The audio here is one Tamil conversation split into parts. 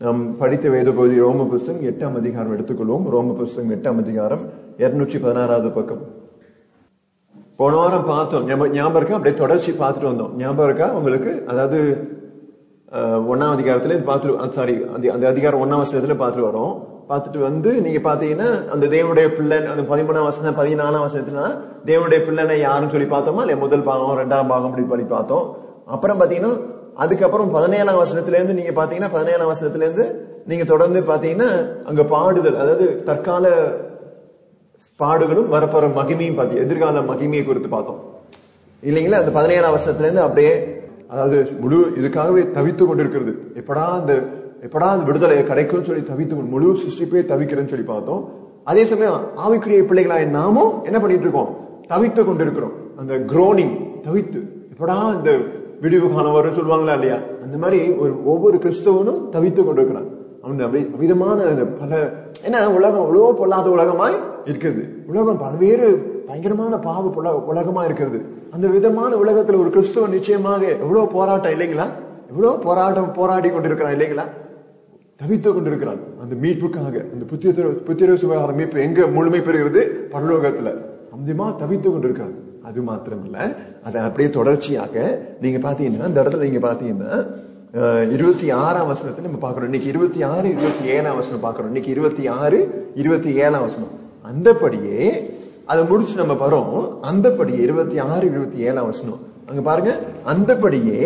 நாம் படித்த வேத பகுதி ரோம புஸ்தகம் எட்டாம் அதிகாரம் எடுத்துக்கொள்வோம் ரோம புஸ்தகம் எட்டாம் அதிகாரம் இருநூற்றி பதினாறாவது பக்கம் போன வாரம் பார்த்தோம் ஞாபகம் ஞாபகம் இருக்கா அப்படியே தொடர்ச்சி பார்த்துட்டு வந்தோம் ஞாபகம் இருக்கா உங்களுக்கு அதாவது அஹ், ஒண்ணாம் அதிகாரத்துல இது பார்த்துட்டு சாரி அந்த அந்த அதிகாரம் ஒண்ணாம் வருஷத்துல பார்த்துட்டு வரோம் பார்த்துட்டு வந்து நீங்க பாத்தீங்கன்னா அந்த தேவனுடைய பிள்ளை அந்த பதிமூணாம் வருஷம் பதினாலாம் வருஷத்துல தேவனுடைய பிள்ளைனை யாருன்னு சொல்லி பார்த்தோமா இல்லையா முதல் பாகம் ரெண்டாம் பாகம் அப்படி பண்ணி பார்த்தோம் அப்புறம் பாத்தீங்கன்னா அதுக்கப்புறம் பதினேழாம் வசனத்துல இருந்து நீங்க பாத்தீங்கன்னா பதினேழாம் வசனத்துல இருந்து நீங்க தொடர்ந்து பாத்தீங்கன்னா அங்க பாடுதல் அதாவது தற்கால பாடுகளும் வரப்போற மகிமையும் பார்த்து எதிர்கால மகிமையை குறித்து பார்த்தோம் இல்லைங்களா அந்த பதினேழாம் வருஷத்துல இருந்து அப்படியே அதாவது முழு இதுக்காகவே தவித்து கொண்டிருக்கிறது எப்படா அந்த எப்படா அந்த விடுதலை கிடைக்கும்னு சொல்லி தவித்து கொண்டு- முழு சிருஷ்டிப்பே தவிக்கிறேன்னு சொல்லி பார்த்தோம் அதே சமயம் ஆவிக்குரிய பிள்ளைகளாய் நாமும் என்ன பண்ணிட்டு இருக்கோம் தவித்து கொண்டிருக்கிறோம் அந்த குரோனிங் தவித்து எப்படா இந்த விடிவு காலம் வரும்னு சொல்லுவாங்களா இல்லையா அந்த மாதிரி ஒரு ஒவ்வொரு கிறிஸ்தவனும் தவித்து கொண்டிருக்கிறான் அவன் அவி- விதமான அந்த பல ஏன்னா உலகம் அவ்வளோ பொல்லாத உலகமாய் இருக்கிறது உலகம் பல்வேறு பயங்கரமான பாவ புல- உலகமா இருக்கிறது அந்த விதமான உலகத்துல ஒரு கிறிஸ்தவன் நிச்சயமாக எவ்வளவு போராட்டம் இல்லைங்களா எவ்வளவு போராட்டம் போராடி கொண்டிருக்கிறான் இல்லைங்களா தவித்துக் கொண்டிருக்கிறான் அந்த மீட்புக்காக அந்த புத்திர புத்திர சுகாதார மீட்பு எங்க முழுமை பெறுகிறது பரலோகத்துல அந்தியமா தவித்துக் கொண்டிருக்கிறான் அது மாத்திரமல்ல அதை அப்படியே தொடர்ச்சியாக நீங்க பாத்தீங்கன்னா இந்த இடத்துல நீங்க பாத்தீங்கன்னா அஹ், இருபத்தி ஆறாம் வசனத்தை நம்ம பாக்குறோம் இன்னைக்கு இருபத்தி ஆறு இருபத்தி ஏழாம் வசனம் பாக்குறோம் இன்னைக்கு இருபத்தி ஆறு இருபத்தி ஏழாம் வசனம் அந்தபடியே அதை முடிச்சு நம்ம வரோம் அந்தபடியே இருபத்தி ஆறு இருபத்தி ஏழாம் வசனம் அங்க பாருங்க அந்தபடியே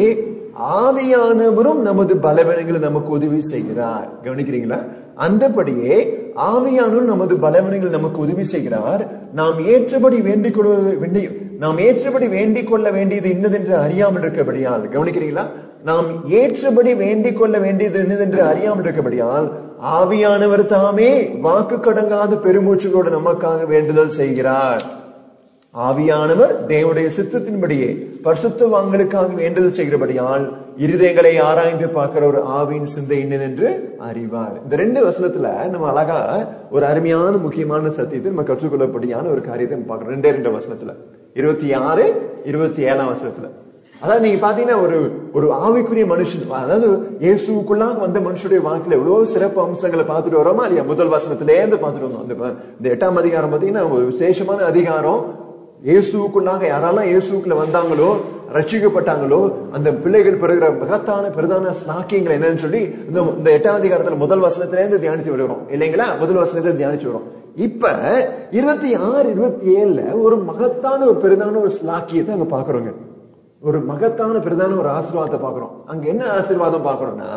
ஆவியானவரும் நமது பலவீனங்களை நமக்கு உதவி செய்கிறார் கவனிக்கிறீங்களா அந்தபடியே ஆவியானவர் நமது பலவீனங்கள் நமக்கு உதவி செய்கிறார் நாம் ஏற்றபடி வேண்டிக் கொள்ள வேண்டி நாம் ஏற்றபடி வேண்டிக் கொள்ள வேண்டியது இன்னதென்று அறியாமல் இருக்கபடியால் கவனிக்கிறீங்களா நாம் ஏற்றபடி வேண்டிக் கொள்ள வேண்டியது என்னதென்று அறியாமல் இருக்கபடியால் ஆவியானவர் தாமே வாக்கு கடங்காத பெருமூச்சுகளோடு நமக்காக வேண்டுதல் செய்கிறார் ஆவியானவர் தேவனுடைய சித்தத்தின்படியே பரிசுத்தவான்களுக்காக வேண்டுதல் செய்கிறபடியால் இருதயங்களை ஆராய்ந்து பார்க்கிற ஒரு ஆவியின் சிந்தை என்னதென்று அறிவார் இந்த ரெண்டு வசனத்துல நம்ம அழகா ஒரு அருமையான முக்கியமான சத்தியத்தை நம்ம கற்றுக்கொள்ளப்படியான ஒரு காரியத்தை நம்ம பார்க்கிறோம் ரெண்டே ரெண்டு வசனத்துல இருபத்தி ஆறு இருபத்தி ஏழாம் வசனத்துல அதாவது நீங்க பாத்தீங்கன்னா ஒரு ஒரு ஆவிக்குரிய மனுஷன் அதாவது இயேசுக்குள்ளாக வந்த மனுஷனுடைய வாழ்க்கையில எவ்வளவு சிறப்பு அம்சங்களை பார்த்துட்டு வரோமா இல்லையா முதல் வசனத்திலே இருந்து பார்த்துட்டு வந்தோம் அந்த ப- இந்த எட்டாம் அதிகாரம் பாத்தீங்கன்னா ஒரு விசேஷமான அதிகாரம் இயேசுக்குள்ளாக யாரெல்லாம் இயேசுக்குள்ள வந்தாங்களோ ரட்சிக்கப்பட்டாங்களோ அந்த பிள்ளைகள் பெறுகிற மகத்தான பிரதான ஸ்நாக்கியங்கள் என்னன்னு சொல்லி இந்த இந்த எட்டாம் அதிகாரத்துல முதல் வசனத்திலே இருந்து தியானித்து வருகிறோம் இல்லைங்களா முதல் வசனத்தை தியானிச்சு வரோம் இப்ப இருபத்தி ஆறு இருபத்தி ஏழுல ஒரு மகத்தான ஒரு பெரிதான ஒரு ஸ்லாக்கியத்தை அங்க பாக்குறோங்க ஒரு மகத்தான பிரதான ஒரு ஆசீர்வாதத்தை பாக்குறோம் அங்க என்ன ஆசீர்வாதம் பாக்குறோம்னா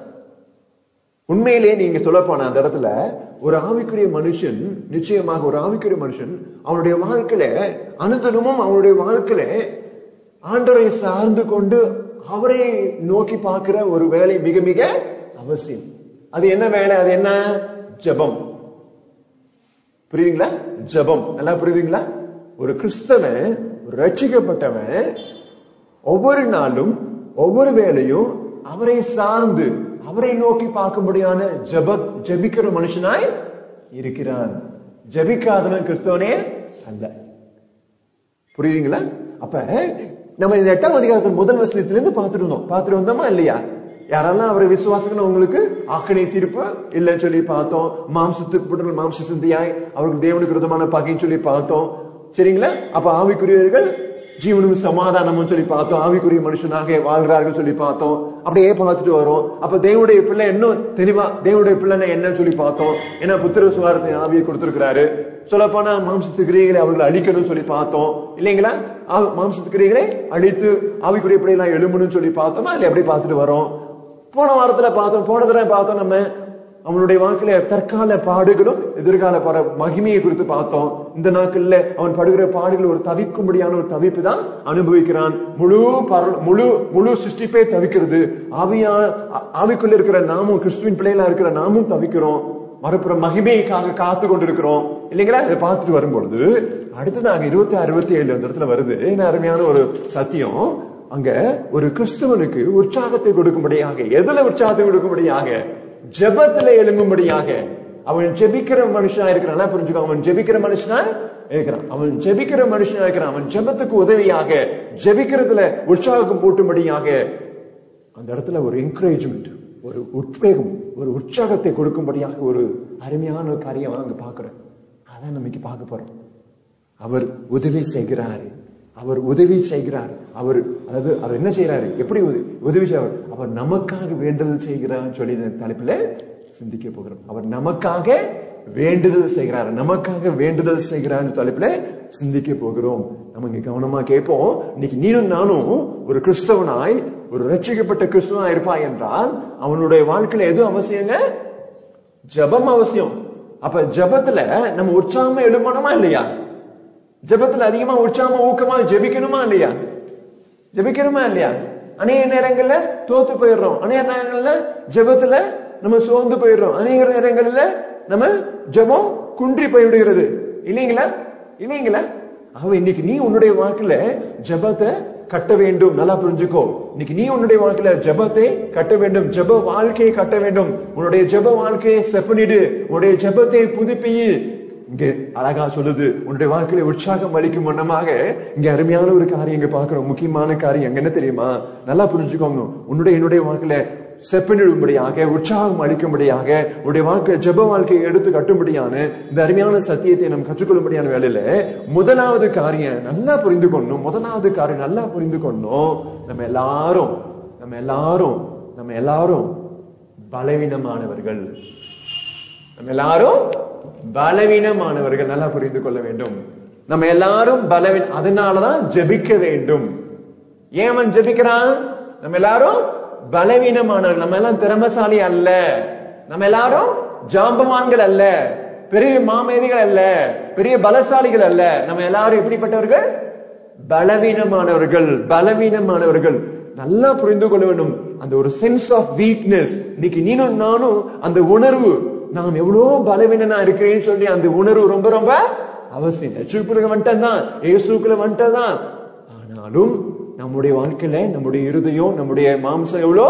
உண்மையிலே நீங்க சொல்ல போன அந்த இடத்துல ஒரு ஆவிக்குரிய மனுஷன் நிச்சயமாக ஒரு ஆவிக்குரிய மனுஷன் அவனுடைய வாழ்க்கையில அனுதினமும் அவனுடைய வாழ்க்கையில ஆண்டவரை சார்ந்து கொண்டு அவரை நோக்கி பார்க்கிற ஒரு வேலை மிக மிக அவசியம் அது என்ன வேலை அது என்ன ஜெபம் புரியுதுங்களா ஜெபம் நல்லா புரியுதுங்களா ஒரு கிறிஸ்தவன் ஒரு ரட்சிக்கப்பட்டவன் ஒவ்வொரு நாளும் ஒவ்வொரு வேளையும் அவரை சார்ந்து அவரை நோக்கி பார்க்கும்படியான ஜெப ஜெபிக்கிற மனுஷனாய் இருக்கிறான் ஜெபிக்காதவன் கிறிஸ்தவனே அல்ல புரியுதுங்களா அப்ப நம்ம இந்த எட்டாம் அதிகாரத்தின் முதல் வசனத்திலிருந்து பார்த்துட்டு இருந்தோம் பார்த்துட்டு வந்தோமா இல்லையா யாரெல்லாம் அவரை விசுவாசங்கள் உங்களுக்கு ஆக்கணை தீர்ப்பு இல்லைன்னு சொல்லி பார்த்தோம் மாம்சத்துக்கு பட்டவர்கள் மாம்ச சிந்தியாய் அவர்கள் தேவனுக்கு விரோதமான பகைன்னு சொல்லி பார்த்தோம் சரிங்களா அப்ப ஆவிக்குரியவர்கள் ஜீவனும் சமாதானமும் சொல்லி பார்த்தோம் ஆவிக்குரிய மனுஷனாக வாழ்கிறார்கள் சொல்லி பார்த்தோம் அப்படியே பார்த்துட்டு வரோம் அப்ப தேவனுடைய பிள்ளை இன்னும் தெளிவா தேவனுடைய பிள்ளைன்னா என்னன்னு சொல்லி பார்த்தோம் ஏன்னா புத்திர சுவாரத்தை ஆவியை கொடுத்திருக்கிறாரு சொல்ல போனா மாம்சத்து கிரியைகளை அவர்கள் அழிக்கணும்னு சொல்லி பார்த்தோம் இல்லைங்களா ஆ- மாம்சத்து கிரியைகளை அழித்து ஆவிக்குரிய பிள்ளைலாம் எழும்பணும்னு சொல்லி பார்த்தோமா இல்லை அப்படி பார்த்துட்டு வரோம் போன வாரத்துல பார்த்தோம் போன தடவை பார்த்தோம் நம்ம அவனுடைய வாழ்க்கையில தற்கால பாடுகளும் எதிர்கால பாட மகிமையை குறித்து பார்த்தோம் இந்த நாட்கள்ல அவன் படுகிற பாடுகள் ஒரு தவிக்கும்படியான ஒரு தவிப்பு தான் அனுபவிக்கிறான் முழு பர- முழு முழு சிருஷ்டிப்பே தவிக்கிறது ஆவியா ஆ- ஆவிக்குள்ள இருக்கிற நாமும் கிறிஸ்துவின் பிள்ளைகளா இருக்கிற நாமும் தவிக்கிறோம் மறுபுற மகிமைக்காக காத்து கொண்டிருக்கிறோம் இல்லைங்களா இதை பார்த்துட்டு வரும்பொழுது அடுத்ததாக இருபத்தி ஆறு இருபத்தி ஏழு அந்த இடத்துல வருது என்ன அருமையான ஒரு சத்தியம் அங்க ஒரு கிறிஸ்துவனுக்கு உற்சாகத்தை கொடுக்கும்படியாக எதுல உற்சாகத்தை கொடுக்கும்படியாக ஜெபத்துல எழும்பும்படியாக அவன் ஜெபிக்கிற மனுஷனா இருக்கிறான் புரிஞ்சுக்கோ அவன் ஜெபிக்கிற மனுஷனா இருக்கிறான் அவன் ஜெபிக்கிற மனுஷனா இருக்கிறான் அவன் ஜெபத்துக்கு உதவியாக ஜெபிக்கிறதுல உற்சாகம் போட்டும்படியாக அந்த இடத்துல ஒரு என்கரேஜ்மெண்ட் ஒரு உத்வேகம் ஒரு உற்சாகத்தை கொடுக்கும்படியாக ஒரு அருமையான ஒரு காரியம் அங்க பாக்குறோம் அதான் நமக்கு பார்க்க போறோம் அவர் உதவி செய்கிறாரு அவர் உதவி செய்கிறார் அவர் அதாவது அவர் என்ன செய்யறாரு எப்படி உத- உதவி செய்வார் அவர் நமக்காக வேண்டுதல் செய்கிறார் சொல்லி இந்த தலைப்புல சிந்திக்க போகிறோம் அவர் நமக்காக வேண்டுதல் செய்கிறார் நமக்காக வேண்டுதல் செய்கிறார் தலைப்புல சிந்திக்க போகிறோம் நம்ம இங்க கவனமா கேட்போம் இன்னைக்கு நீனும் நானும் ஒரு கிறிஸ்தவனாய் ஒரு ரட்சிக்கப்பட்ட கிறிஸ்தவனாய் இருப்பாய் என்றால் அவனுடைய வாழ்க்கையில எது அவசியங்க ஜெபம் அவசியம் அப்ப ஜெபத்துல நம்ம உற்சாகமா எழுமணுமா இல்லையா ஜெபத்துல அதிகமா உற்சாகமா ஊக்கமா ஜெபிக்கணுமா இல்லையா ஜெபிக்கணுமா இல்லையா அநேக நேரங்கள்ல தோத்து போயிடுறோம் அநேக நேரங்கள்ல ஜெபத்துல நம்ம சோர்ந்து போயிடுறோம் அநேக நேரங்கள்ல நம்ம ஜெபம் குன்றி போய்விடுகிறது இல்லைங்களா இல்லைங்களா அவ இன்னைக்கு நீ உன்னுடைய வாழ்க்கையில ஜெபத்தை கட்ட வேண்டும் நல்லா புரிஞ்சுக்கோ இன்னைக்கு நீ உன்னுடைய வாழ்க்கையில ஜெபத்தை கட்ட வேண்டும் ஜெப வாழ்க்கையை கட்ட வேண்டும் உன்னுடைய ஜெப வாழ்க்கையை செப்பனிடு உன்னுடைய ஜெபத்தை புதுப்பியு இங்க அழகா சொல்லுது உன்னுடைய வாழ்க்கையில உற்சாகம் அளிக்கும் வண்ணமாக இங்க அருமையான ஒரு காரியம் இங்க பாக்குறோம் முக்கியமான காரியம் அங்க என்ன தெரியுமா நல்லா புரிஞ்சுக்கோங்க உன்னுடைய என்னுடைய வாழ்க்கையில செப்பனிடும்படியாக உற்சாகம் அளிக்கும்படியாக உன்னுடைய வாழ்க்கை ஜெப வாழ்க்கையை எடுத்து கட்டும்படியான இந்த அருமையான சத்தியத்தை நாம் கற்றுக்கொள்ளும்படியான வேலையில முதலாவது காரியம் நல்லா புரிந்து கொள்ளணும் முதலாவது காரியம் நல்லா புரிந்து கொள்ளணும் நம்ம எல்லாரும் நம்ம எல்லாரும் நம்ம எல்லாரும் பலவீனமானவர்கள் நம்ம எல்லாரும் பலவீனமானவர்கள் நல்லா புரிந்து கொள்ள வேண்டும் நம்ம எல்லாரும் பலவீன அதனாலதான் ஜெபிக்க வேண்டும் ஏன் அவன் ஜெபிக்கிறான் நம்ம எல்லாரும் பலவீனமானவர்கள் நம்ம எல்லாம் திறமசாலி அல்ல நம்ம எல்லாரும் ஜாம்பவான்கள் அல்ல பெரிய மாமேதிகள் அல்ல பெரிய பலசாலிகள் அல்ல நம்ம எல்லாரும் எப்படிப்பட்டவர்கள் பலவீனமானவர்கள் பலவீனமானவர்கள் நல்லா புரிந்து கொள்ள வேண்டும் அந்த ஒரு சென்ஸ் ஆஃப் வீக்னஸ் இன்னைக்கு நீனும் நானும் அந்த உணர்வு நாம் எவ்வளவு பலவீனனா இருக்கிறேன்னு சொல்லி அந்த உணர்வு ரொம்ப ரொம்ப அவசியம் லட்சுக்குள்ள வந்துட்டதான் ஏசுக்குள்ள வந்துட்டதான் ஆனாலும் நம்முடைய வாழ்க்கையில நம்முடைய இருதயம் நம்முடைய மாம்சம் எவ்வளோ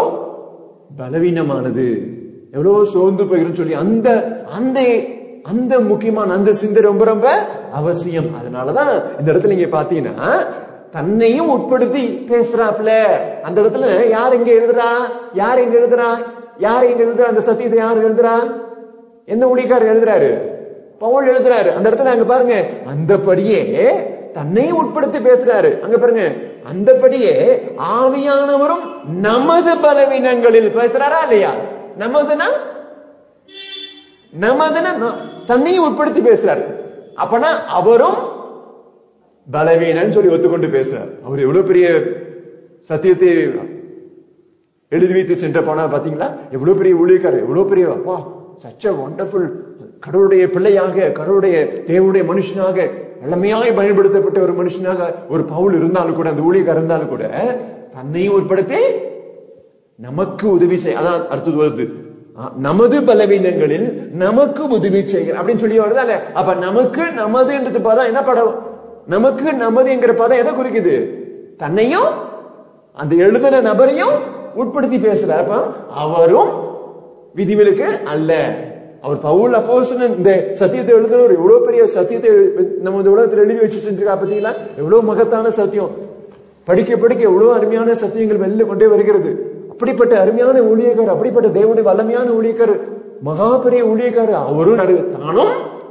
பலவீனமானது எவ்வளவு சோர்ந்து போகிறோம்னு சொல்லி அந்த அந்த அந்த முக்கியமான அந்த சிந்தை ரொம்ப ரொம்ப அவசியம் அதனாலதான் இந்த இடத்துல நீங்க பாத்தீங்கன்னா தன்னையும் உட்படுத்தி பேசுறாப்ல அந்த இடத்துல யார் இங்க எழுதுறா யார் இங்க எழுதுறா யார் இங்க எழுதுறா அந்த சத்தியத்தை யார் எழுதுறா எந்த ஊழியக்காரர் எழுதுறாரு பவுல் எழுதுறாரு அந்த இடத்துல அங்க பாருங்க அந்தபடியே தன்னையும் உட்படுத்தி பேசுறாரு அங்க பாருங்க அந்தபடியே ஆவியானவரும் நமது பலவீனங்களில் பேசுறாரா இல்லையா நமதுனா நமதுனா ந- தன்னையும் உட்படுத்தி பேசுறாரு அப்பனா அவரும் பலவீனன்னு சொல்லி ஒத்துக்கொண்டு பேசுறார் அவர் எவ்வளவு பெரிய சத்தியத்தை எழுதி வைத்து சென்ற போனா பாத்தீங்களா எவ்வளவு பெரிய ஊழியக்காரர் எவ்வளவு பெரிய அப்பா சச்ச வண்டர்ஃபுல் கடவுளுடைய பிள்ளையாக கடவுளுடைய தேவனுடைய மனுஷனாக இளமையாய் பயன்படுத்தப்பட்ட ஒரு மனுஷனாக ஒரு பவுல் இருந்தாலும் கூட அந்த ஊழியக்காரர் இருந்தாலும் கூட தன்னையும் உட்படுத்தி நமக்கு உதவி செய்ய அதான் அடுத்தது வருது ஆ, நமது பலவீனங்களில் நமக்கு உதவி செய்கிற அப்படின்னு சொல்லி வருதால அப்ப நமக்கு நமதுன்றது பதம் என்ன படம் நமக்கு நமதுங்கிற பதம் எதை குறிக்குது தன்னையும் அந்த எழுதுன நபரையும் உட்படுத்தி பேசுறார் அப்ப அவரும் விதிவிலக்கு அல்ல அவர் பவுல் அப்போஸ்தலன் இந்த சத்தியத்தை எழுதுறவர் எவ்வளவு பெரிய சத்தியத்தை எழு- நம்ம இந்த உலகத்தில் எழுதி வச்சுட்டு இருக்கா பாத்தீங்களா எவ்வளவு மகத்தான சத்தியம் படிக்க படிக்க எவ்வளவு அருமையான சத்தியங்கள் வெளில கொண்டே வருகிறது அப்படிப்பட்ட அருமையான ஊழியக்காரர் அப்படிப்பட்ட தேவனுடைய வல்லமையான ஊழியக்காரர் மகா பெரிய ஊழியக்காரர் அவரும் நடு- தானும்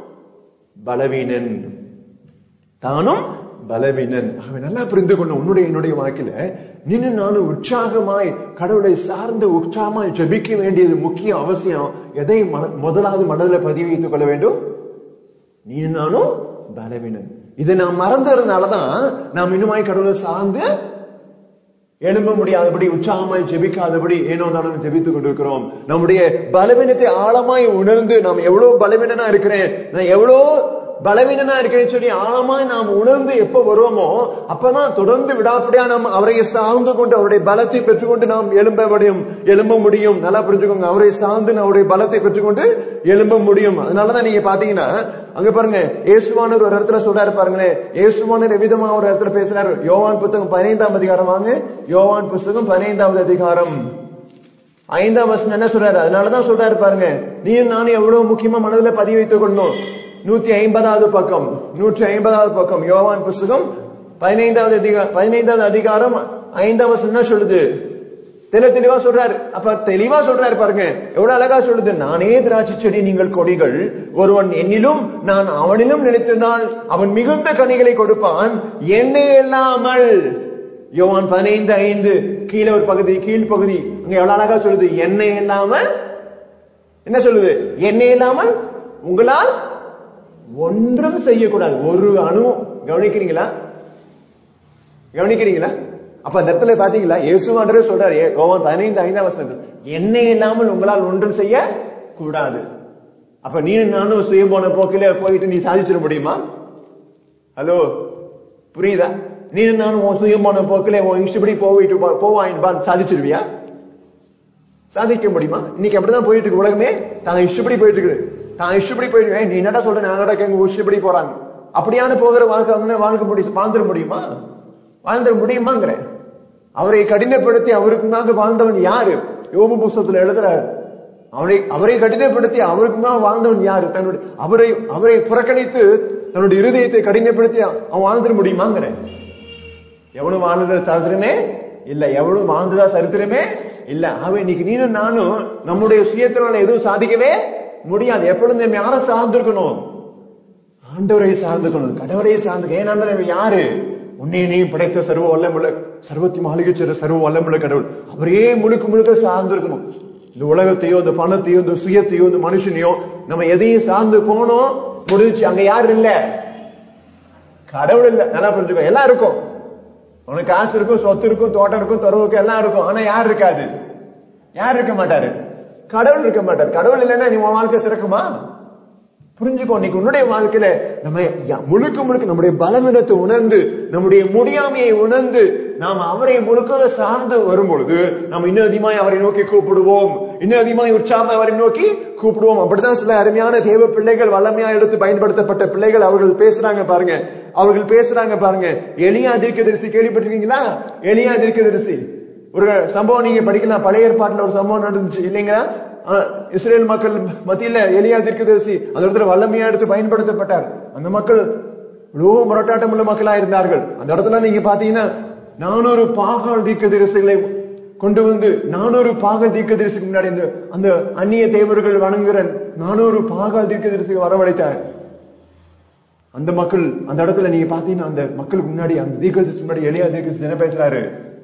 பலவீனன் தானும் பலவீனன் அவன் நல்லா புரிந்து கொண்ட உன்னுடைய என்னுடைய வாழ்க்கையில நின்னு நானும் உற்சாகமாய் கடவுளை சார்ந்து உற்சாகமாய் ஜெபிக்க வேண்டியது முக்கிய அவசியம் எதை மன- முதலாவது மனதில் பதிவு வைத்துக் கொள்ள வேண்டும் நீ நானும் பலவீனன் இதை நாம் மறந்ததுனாலதான் நாம் இன்னுமாய் கடவுளை சார்ந்து எழும்ப முடியாதபடி உற்சாகமாய் ஜெபிக்காதபடி ஏனோ தானும் ஜெபித்துக் கொண்டிருக்கிறோம் நம்முடைய பலவீனத்தை ஆழமாய் உணர்ந்து நாம் எவ்வளவு பலவீனனா இருக்கிறேன் நான் எவ்வளவு பலவீனனா இருக்கிறேன்னு சொல்லி ஆழமாய் நாம் உணர்ந்து எப்ப வருவோமோ அப்பதான் தொடர்ந்து விடாப்படியா நாம் அவரை சார்ந்து கொண்டு அவருடைய பலத்தை பெற்றுக்கொண்டு நாம் எழும்ப முடியும் எழும்ப முடியும் நல்லா புரிஞ்சுக்கோங்க அவரை சார்ந்து அவருடைய பலத்தை பெற்றுக்கொண்டு எழும்ப முடியும் அதனாலதான் நீங்க பாத்தீங்கன்னா அங்க பாருங்க இயேசுவானவர் ஒரு இடத்துல சொல்றாரு பாருங்களேன் இயேசுவானர் விதமா ஒரு இடத்துல பேசுறாரு யோவான் புத்தகம் பதினைந்தாம் அதிகாரம் வாங்க யோவான் புத்தகம் பதினைந்தாவது அதிகாரம் ஐந்தாம் வசனம் என்ன சொல்றாரு அதனாலதான் சொல்றாரு பாருங்க நீயும் நானும் எவ்வளவு முக்கியமா மனதுல பதிவு வைத்துக் கொள்ளணும் நூத்தி ஐம்பதாவது பக்கம் நூற்றி ஐம்பதாவது பக்கம் யோவான் புஸ்தகம் பதினைந்தாவது அதிகாரம் பதினைந்தாவது அதிகாரம் ஐந்தாம் வசனம் என்ன சொல்லுது தெல தெளிவா சொல்றாரு அப்ப தெளிவா சொல்றாரு பாருங்க எவ்வளவு அழகா சொல்லுது நானே திராட்சை செடி நீங்கள் கொடிகள் ஒருவன் என்னிலும் நான் அவனிலும் நினைத்திருந்தால் அவன் மிகுந்த கனிகளை கொடுப்பான் என்னை இல்லாமல் யோவான் பதினைந்து ஐந்து கீழே ஒரு பகுதி கீழ் பகுதி அங்க எவ்வளவு அழகா சொல்லுது எண்ணெய் இல்லாமல் என்ன சொல்லுது எண்ணெய் இல்லாமல் உங்களால் ஒன்றும் செய்யக்கூடாது ஒரு அணு கவனிக்கிறீங்களா கவனிக்கிறீங்களா அப்ப அந்த இடத்துல பாத்தீங்களா இயேசுவாண்டரே சொல்றாரு ஏ- யோவான் பதினைந்து ஐந்தாம் வசனத்தில் எண்ணெய் இல்லாமல் உங்களால் ஒன்றும் செய்ய கூடாது அப்ப நீ நானும் சுய போன போக்கில போயிட்டு நீ சாதிச்சிட முடியுமா ஹலோ புரியுதா நீ நானும் உன் சுயம் போன போக்கில உன் இஷ்டப்படி போயிட்டு போ- போவாயின்னு பார்த்து சாதிச்சிருவியா சாதிக்க முடியுமா இன்னைக்கு அப்படிதான் போயிட்டு இருக்கு உலகமே தான் இஷ்டப்படி போயிட்டு இருக்கு தான் இஷ்டப்படி போயிட்டு இருக்கு. ஏய், நீ என்னடா சொல்ற நான் நடக்க எங்க இஷ்டப்படி போறாங்க அப்படியான போகிற வாழ்க்கை அவங்க வாழ்க்கை முடியும் வாழ்ந்துட முடியுமா வாழ்ந்துட முடியுமாங்கிறேன் அவரை கடினப்படுத்தி அவருக்குமாக வாழ்ந்தவன் யாரு யோபு புஸ்தகத்துல எழுதுறாரு அவரை அவரை கடினப்படுத்தி அவருக்குமாக வாழ்ந்தவன் யாரு தன்னுடைய அவரை அவரை புறக்கணித்து தன்னுடைய இருதயத்தை கடினப்படுத்தி அவன் வாழ்ந்துட முடியுமாங்கிறேன் எவனும் வாழ்ந்தத சரித்திரமே இல்ல எவனும் வாழ்ந்ததா சரித்திரமே இல்ல அவன் இன்னைக்கு நீனும் நானும் நம்முடைய சுயத்தினால எதுவும் சாதிக்கவே முடியாது எப்பொழுதும் நம்ம யாரை சார்ந்திருக்கணும் ஆண்டவரை சார்ந்துக்கணும் கடவுளை சார்ந்து ஏன் ஆண்டவர் யாரு உன்னை நீயும் படைத்த சர்வ வல்லமுள்ள சர்வத்தி மாளிகை சேர சர்வ வல்லமுள்ள கடவுள் அவரே முழுக்க முழுக்க சார்ந்திருக்கணும் இந்த உலகத்தையோ இந்த பணத்தையோ இந்த சுயத்தையோ இந்த மனுஷனையோ நம்ம எதையும் சார்ந்து போனோம் முடிஞ்சுச்சு அங்க யாரு இல்ல கடவுள் இல்ல நல்லா புரிஞ்சுக்கோ எல்லாம் இருக்கும் உனக்கு காசு இருக்கும் சொத்து இருக்கும் தோட்டம் இருக்கும் துறவு இருக்கும் எல்லாம் இருக்கும் ஆனா யார் இருக்காது யார் இருக்க மாட்டாரு கடவுள் இருக்க மாட்டார் கடவுள் இல்லைன்னா நீ உன் வாழ்க்கை சிறக்குமா புரிஞ்சுக்கோ இன்னைக்கு உன்னுடைய வாழ்க்கையில நம்ம யா- முழுக்க முழுக்க நம்முடைய பலவீனத்தை உணர்ந்து நம்முடைய முடியாமையை உணர்ந்து நாம் அவரை முழுக்க சார்ந்து வரும் பொழுது நாம் இன்னும் அதிகமாய் அவரை நோக்கி கூப்பிடுவோம் இன்னும் அதிகமாய் உற்சாகமா அவரை நோக்கி கூப்பிடுவோம் அப்படிதான் சில அருமையான தேவ பிள்ளைகள் வல்லமையா எடுத்து பயன்படுத்தப்பட்ட பிள்ளைகள் அவர்கள் பேசுறாங்க பாருங்க அவர்கள் பேசுறாங்க பாருங்க எளியா தீர்க்கதரிசி கேள்விப்பட்டிருக்கீங்களா எளியா தீர்க்கதரிசி ஒரு சம்பவம் நீங்க படிக்கலாம் பழைய ஏற்பாட்டுல ஒரு சம்பவம் நடந்துச்சு இல்லைங்களா ஆஹ், இஸ்ரேல் மக்கள் மத்தியில எலியா தீர்க்கதரிசி அந்த இடத்துல வல்லமையா எடுத்து பயன்படுத்தப்பட்டார் அந்த மக்கள் இவ்வளவு முரட்டாட்டம் உள்ள மக்களா இருந்தார்கள் அந்த இடத்துல நீங்க பாத்தீங்கன்னா நானூறு பாகால் தீர்க்கதரிசிகளை கொண்டு வந்து நானூறு பாகல் தீர்க்கதரிசிக்கு முன்னாடி இந்த அந்த அந்நிய தேவர்கள் வணங்குகிற நானூறு பாகால் தீர்க்கதரிசி வரவழைத்தார் அந்த மக்கள் அந்த இடத்துல நீங்க பாத்தீங்கன்னா அந்த மக்களுக்கு முன்னாடி அந்த தீர்க்கதரிசி முன்னாடி எளியா தீர்க்கதரிசி என்ன பேசுறாரு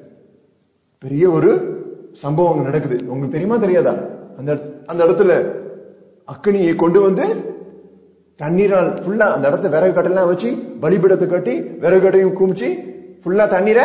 பெரிய ஒரு சம்பவம் அங்க நடக்குது உங்களுக்கு தெரியுமா தெரியாதா அந்த அந்த இடத்துல அக்னியை கொண்டு வந்து தண்ணீரால் ஃபுல்லா அந்த இடத்துல விறகு கட்டெல்லாம் வச்சு பலிபீடத்தை கட்டி விறகு கட்டையும் குமிச்சு ஃபுல்லா தண்ணீரை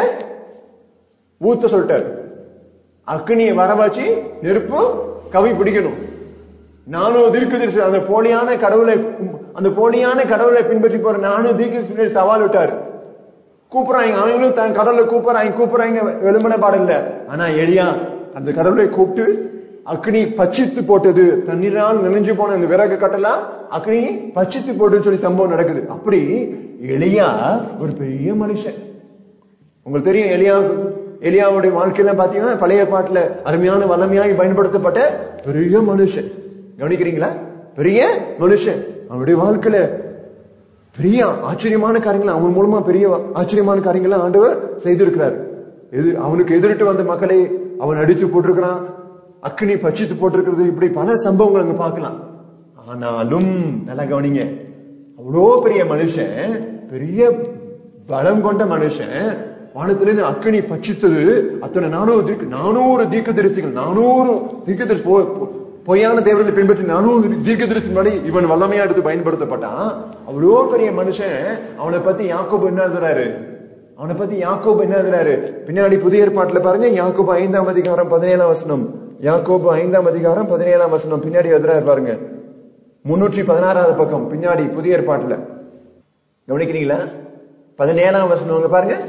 ஊத்த சொல்லிட்டாரு அக்னியை வர வச்சு நெருப்பு கவி பிடிக்கணும் நானும் தீர்க்கதரிசி அந்த போலியான கடவுளை அந்த போலியான கடவுளை பின்பற்றி போற நானும் தீர்க்கதரிசி பின்னாடி சவால் விட்டாரு கூப்பிடுறாங்க அவங்களும் தன் கடவுளை கூப்பிடுறாங்க கூப்பிடுறாங்க எழுமன பாடம் இல்ல ஆனா எளியா அந்த கடவுளை கூப்பிட்டு அக்னி பச்சித்து போட்டது தண்ணீரால் நினைஞ்சு போன அந்த விறகு கட்டலாம் அக்னி பச்சித்து போட்டுன்னு சொல்லி சம்பவம் நடக்குது அப்படி எளியா ஒரு பெரிய மனுஷன் உங்களுக்கு தெரியும் எலியா எலியாவுடைய வாழ்க்கையில பாத்தீங்கன்னா பழைய பாட்டுல அருமையான வல்லமையாய் பயன்படுத்தப்பட்ட பெரிய மனுஷன் கவனிக்கிறீங்களா பெரிய மனுஷன் அவருடைய வாழ்க்கையில பெரிய ஆச்சரியமான காரியங்களை அவன் மூலமா பெரிய ஆச்சரியமான காரியங்களை ஆண்டவர் செய்திருக்கிறார் எது அவனுக்கு எதிரிட்டு வந்த மக்களை அவன் அடித்து போட்டிருக்கிறான் அக்னி பட்சித்து போட்டிருக்கிறது இப்படி பல சம்பவங்கள் அங்க பார்க்கலாம் ஆனாலும் நல்லா கவனிங்க அவ்வளோ பெரிய மனுஷன் பெரிய பலம் கொண்ட மனுஷன் வானத்திலிருந்து அக்னி பட்சித்தது அத்தனை நானூறு தீர்க்க நானூறு தீர்க்க தரிசிகள் நானூறு தீர்க்க தரிசி போ- போ- பொய்யான தேவர்களை பின்பற்றி நானூறு தீர்க்க தரிசி முன்னாடி இவன் வல்லமையா எடுத்து பயன்படுத்தப்பட்டான் அவ்வளோ பெரிய மனுஷன் அவனை பத்தி யாக்கோபு என்ன எழுதுறாரு அவனை பத்தி யாக்கோபு என்ன எழுதுறாரு பின்னாடி புதிய ஏற்பாட்டுல பாருங்க யாக்கோபு ஐந்தாம் அதிகாரம் பதினேழாம் வசனம் யாக்கோபு ஐந்தாம் அதிகாரம் பதினேழாம் வசனம் பின்னாடி எழுதுறாரு பாருங்க முன்னூற்றி பதினாறாவது பக்கம் பின்னாடி புதிய ஏற்பாட்டுல கவனிக்கிறீங்களா பதினேழாம் வசனம் அங்க பாருங்க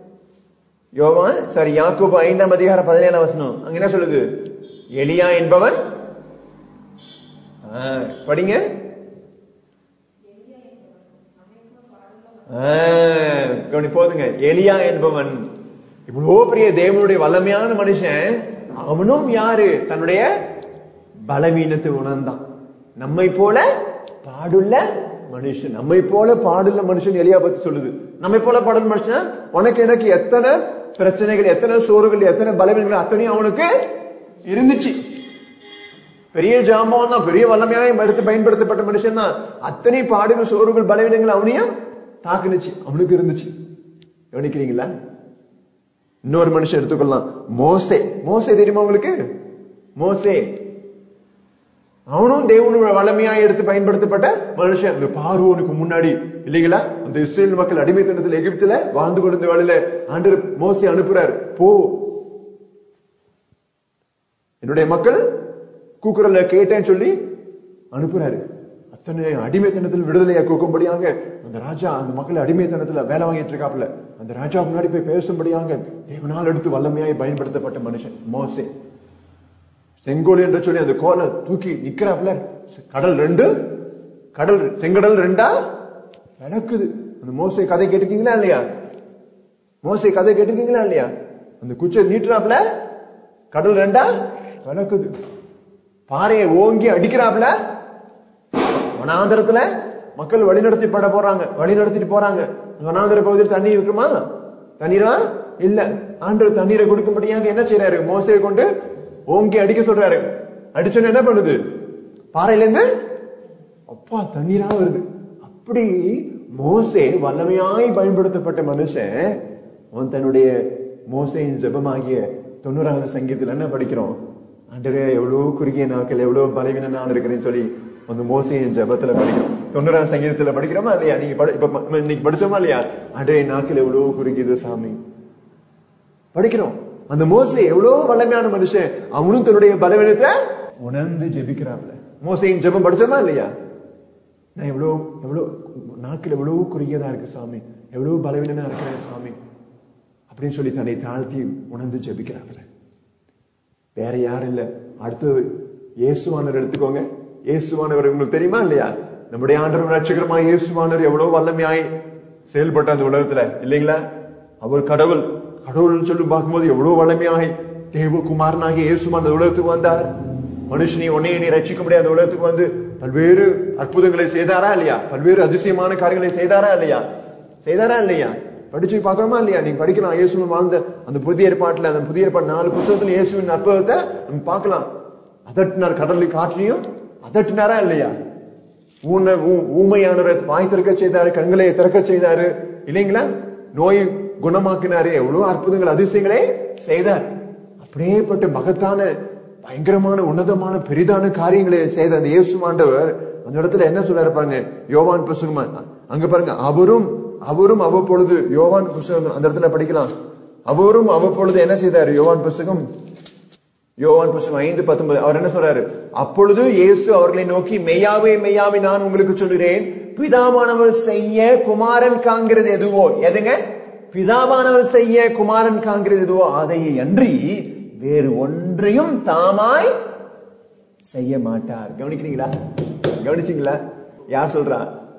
யோவான் சாரி யாக்கோபு ஐந்தாம் அதிகாரம் பதினேழாம் வசனம் அங்க என்ன சொல்லுது எலியா என்பவன் ஆ, படிங்க ஆ, கவனி போதுங்க எலியா என்பவன் இவ்வளவு பெரிய தேவனுடைய வல்லமையான மனுஷன் அவனும் யாரு தன்னுடைய பலவீனத்தை உணர்ந்தான் நம்மை போல பாடுள்ள மனுஷன் நம்மை போல பாடுள்ள மனுஷன் எலியா பத்தி சொல்லுது நம்மை போல பாடுள்ள மனுஷன் உனக்கு எனக்கு எத்தனை பிரச்சனைகள் எத்தனை சோறுகள் எத்தனை பலவீனங்கள் அத்தனையும் அவனுக்கு இருந்துச்சு பெரிய ஜாமான் தான் பெரிய வல்லமையாய் எடுத்து பயன்படுத்தப்பட்ட மனுஷன் தான் அத்தனை பாடுகள் சோறுகள் பலவீனங்கள் அவனையும் தாக்குனுச்சு அவனுக்கு இருந்துச்சு கவனிக்கிறீங்களா இன்னொரு மனுஷன் எடுத்துக்கொள்ளலாம் மோசே மோசே தெரியுமா உங்களுக்கு மோசே அவனும் தேவனோட வல்லமையா எடுத்து பயன்படுத்தப்பட்ட மனுஷன் இந்த பார்வோனுக்கு முன்னாடி இல்லைங்களா அந்த இஸ்ரேல் மக்கள் அடிமைத்தனத்துல எகிப்துல வாழ்ந்து கொண்டிருந்த வேலையில ஆண்டு மோசே அனுப்புறாரு போ என்னுடைய மக்கள் கூக்குரல்ல கேட்டேன்னு சொல்லி அனுப்புறாரு அத்தனை அடிமைத்தனத்தில் விடுதலையா கூக்கும்படியாக அந்த ராஜா அந்த மக்களை அடிமைத்தனத்துல வேலை வாங்கிட்டு இருக்காப்புல அந்த ராஜா முன்னாடி போய் பேசும்படியாக தேவனால் எடுத்து வல்லமையாய் பயன்படுத்தப்பட்ட மனுஷன் மோசே செங்கோல் என்று சொல்லி அந்த கோலை தூக்கி நிக்கிறாப்புல கடல் ரெண்டு கடல் செங்கடல் ரெண்டா விளக்குது அந்த மோசை கதை கேட்டிருக்கீங்களா இல்லையா மோசை கதை கேட்டிருக்கீங்களா இல்லையா அந்த குச்சை நீட்டுறாப்புல கடல் ரெண்டா விளக்குது பாறையை ஓங்கி அடிக்கிறாப்புல வனாந்திரத்துல மக்கள் வழிநடத்தி பட போறாங்க வழி நடத்திட்டு போறாங்க வனாந்திர பகுதியில் தண்ணி இருக்குமா தண்ணீரா இல்ல ஆண்டவர் தண்ணீரை கொடுக்கும்படியாக என்ன செய்யறாரு மோசையை கொண்டு ஓங்கி அடிக்க சொல்றாரு அடிச்சோன்னு என்ன பண்ணுது பாறையில இருந்து அப்பா தண்ணீரா வருது அப்படி மோசே வல்லமையாய் பயன்படுத்தப்பட்ட மனுஷன் அவன் தன்னுடைய மோசையின் ஜெபமாகிய தொண்ணூறாவது சங்கீதத்துல என்ன படிக்கிறோம் ஆண்டரே எவ்வளவு குறுகிய நாட்கள் எவ்வளவு பலவீன நான் இருக்கிறேன்னு சொல்லி அந்த மோசையின் ஜெபத்துல படிக்கிறோம் தொண்ணூறாம் சங்கீதத்துல படிக்கிறோமா இல்லையா நீங்க படி- இப்ப ம- இன்னைக்கு படிச்சோமா இல்லையா ஆண்டரே நாட்கள் எவ்வளவு குறுகியது சாமி படிக்கிறோம் அந்த மோசே எவ்வளவு வல்லமையான மனுஷன் அவனும் தன்னுடைய பலவீனத்தை உணர்ந்து ஜெபிக்கிறாப்ல மோசையின் ஜெபம் படிச்சோமா இல்லையா நான் எவ்வளவு எவ்வளவு நாக்கில் எவ்வளவு குறுகியதா இருக்கு சாமி எவ்வளவு பலவீனனா இருக்கிறேன் சாமி அப்படின்னு சொல்லி தன்னை தாழ்த்தி உணர்ந்து ஜெபிக்கிறாப்ல வேற யாரும் இல்ல அடுத்து இயேசுவானவர் எடுத்துக்கோங்க இயேசுவானவர் உங்களுக்கு தெரியுமா இல்லையா நம்முடைய ஆண்டவர் ரட்சகரமா இயேசுவானவர் எவ்வளவு வல்லமையாய் செயல்பட்ட அந்த உலகத்துல இல்லைங்களா அவர் கடவுள் கடவுள்னு சொல்லி பார்க்கும்போது எவ்வளவு வல்லமையாய் தேவகுமாரனாகி இயேசுவான் அந்த உலகத்துக்கு வந்தார் மனுஷனை உன்னைய நீ ரட்சிக்க முடியாத உலகத்துக்கு வந்து பல்வேறு அற்புதங்களை செய்தாரா இல்லையா பல்வேறு அதிசயமான காரியங்களை செய்தாரா இல்லையா செய்தாரா இல்லையா படிச்சு பார்க்கணுமா இல்லையா நீங்க படிக்கலாம் இயேசுவின் வாழ்ந்த அந்த புதிய ஏற்பாட்டுல அந்த புதிய ஏற்பாடு நாலு புத்தகத்துல இயேசுவின் அற்புதத்தை நம்ம பார்க்கலாம் அதட்டினார் கடலில் காற்றையும் அதட்டினாரா இல்லையா ஊன ஊ- ஊமையானவரை வாய் திறக்க செய்தாரு கண்களை திறக்க செய்தாரு இல்லைங்களா நோயை குணமாக்கினாரு எவ்வளவு அற்புதங்கள் அதிசயங்களே செய்தார் அப்படியேப்பட்ட மகத்தான பயங்கரமான உன்னதமான பெரிதான காரியங்களை செய்த அந்த இயேசுமாண்டவர் அந்த இடத்துல என்ன சொல்றாரு பாருங்க யோவான் புஸ்தகமா அங்க பாருங்க அவரும் அவரும் அவ்வப்பொழுது யோவான் புஸ்தகம் அந்த இடத்துல படிக்கலாம் அவரும் அவ்வப்பொழுது என்ன செய்தாரு யோவான் புஸ்தகம் யோவான் புஸ்தகம் ஐந்து பத்தொன்பது அவர் என்ன சொல்றாரு அப்பொழுது இயேசு அவர்களை நோக்கி மெய்யாவே மெய்யாவே நான் உங்களுக்கு சொல்கிறேன் பிதாவானவர் செய்ய குமாரன் காண்கிறது எதுவோ எதுங்க பிதாவானவர் செய்ய குமாரன் காண்கிறது எதுவோ அதை அன்றி வேறு ஒன்றையும் தாமாய் செய்ய மாட்டார் கவனிக்கிறீங்களா கவனிச்சீங்களா யார் சொல்றா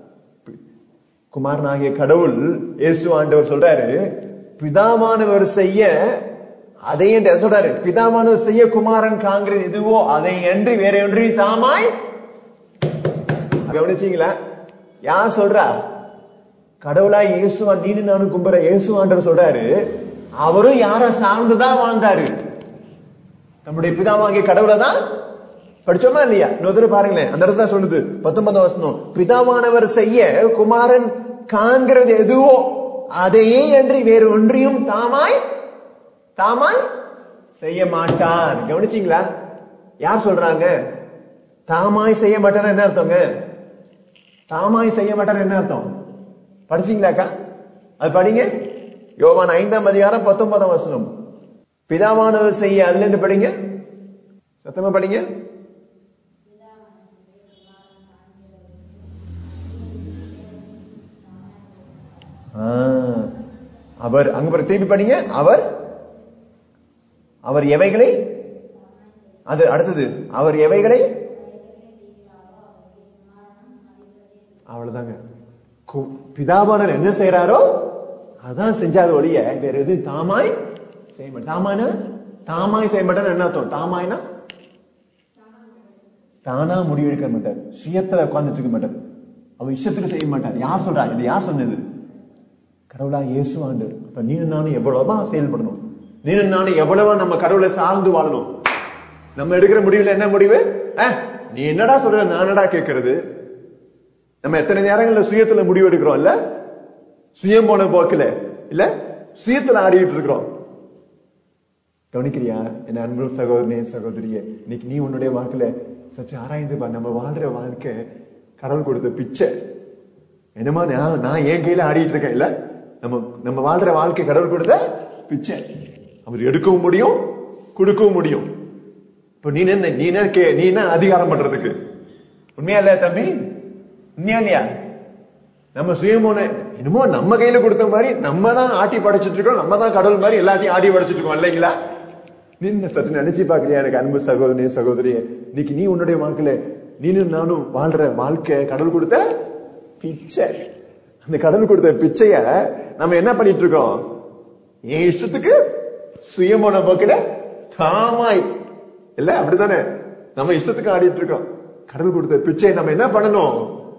குமாரனாகிய கடவுள் இயேசு ஆண்டவர் சொல்றாரு பிதாவானவர் செய்ய அதை என்று சொல்றாரு பிதாவானவர் செய்ய குமாரன் காண்கிறது எதுவோ அதை அன்றி வேற ஒன்றையும் தாமாய் கவனிச்சீங்களா யார் சொல்றா கடவுளா இயேசுவா நீனு நானும் கும்புற இயேசுவாண்டவர் சொல்றாரு அவரும் யார சார்ந்துதான் வாழ்ந்தாரு நம்முடைய பிதாவாகிய கடவுளை தான் படிச்சோமா இல்லையா இன்னொரு தடவை பாருங்களேன் அந்த இடத்துல சொல்லுது பத்தொன்பதாம் வசனம் பிதாவானவர் செய்ய குமாரன் காண்கிறது எதுவோ அதையே அன்றி வேறு ஒன்றையும் தாமாய் தாமாய் செய்ய மாட்டார் கவனிச்சீங்களா யார் சொல்றாங்க தாமாய் செய்ய மாட்டார் என்ன அர்த்தங்க தாமாய் செய்ய மாட்டார் என்ன அர்த்தம் படிச்சீங்களாக்கா அது படிங்க யோவான் ஐந்தாம் அதிகாரம் பத்தொன்பதாம் வசனம் பிதாவானவர் செய்ய அதுல இருந்து படிங்க சத்தமா படிங்க ஆ, அவர் அங்க பாரு, திருப்பி படிங்க அவர் அவர் எவைகளை அது அடுத்தது அவர் எவைகளை அவ்வளவுதாங்க கு- பிதாவானர் என்ன செய்யறாரோ அதான் செஞ்சாரு ஒழிய வேற எதுவும் தாமாய் செய்ய மாட்டார் தாமானா தாமாய் செய்ய மாட்டார் என்ன அர்த்தம் தாமாய்னா தானா முடிவெடுக்க மாட்டார் சுயத்துல உட்கார்ந்துட்டு இருக்க மாட்டார் அவர் இஷ்டத்துக்கு செய்ய மாட்டார் யார் சொல்றா இது யார் சொன்னது கடவுளா இயேசு ஆண்டு அப்ப நீனும் நானும் எவ்வளவா செயல்படணும் நீனும் நானும் எவ்வளவா நம்ம கடவுளை சார்ந்து வாழணும் நம்ம எடுக்கிற முடிவுல என்ன முடிவு அஹ், நீ என்னடா சொல்ற நான் என்னடா கேட்கறது நம்ம எத்தனை நேரங்கள்ல சுயத்துல முடிவு எடுக்கிறோம் இல்ல சுயம் போன போக்குல இல்ல சுயத்துல ஆடிட்டு இருக்கிறோம் கவனிக்கிறியா என் அன்பு சகோதரனே சகோதரியே இன்னைக்கு நீ உன்னுடைய வாழ்க்கையில சற்று ஆராய்ந்து பார் நம்ம வாழ்ற வாழ்க்கை கடவுள் கொடுத்த பிச்சை என்னமா நான் நான் என் கையில ஆடிட்டு இருக்கேன் இல்ல நம்ம நம்ம வாழ்ற வாழ்க்கை கடவுள் கொடுத்த பிச்சை அவர் எடுக்கவும் முடியும் கொடுக்கவும் முடியும் இப்ப நீ என்ன நீ என்ன கே நீ என்ன அதிகாரம் பண்றதுக்கு உண்மையா இல்லையா தம்பி உண்மையா இல்லையா நம்ம சுயமோன என்னமோ நம்ம கையில கொடுத்த மாதிரி நம்ம தான் ஆட்டி படைச்சிட்டு இருக்கோம் நம்ம தான் கடவுள் மாதிரி எல்லாத்தையும் ஆடி படைச்சிட்டு இருக்கோம் இல்லைங்களா நீ என்ன சற்று நினைச்சு பாக்குறியா எனக்கு அன்பு சகோதரனே சகோதரியே இன்னைக்கு நீ உன்னுடைய வாழ்க்கையில நீனும் நானும் வாழ்ற வாழ்க்கை கடவுள் கொடுத்த பிச்சை அந்த கடவுள் கொடுத்த பிச்சைய நம்ம என்ன பண்ணிட்டு இருக்கோம் என் இஷ்டத்துக்கு சுயமான போக்கில தாமாய் இல்ல அப்படித்தானே நம்ம இஷ்டத்துக்கு ஆடிட்டு இருக்கோம் கடவுள் கொடுத்த பிச்சை நம்ம என்ன பண்ணணும்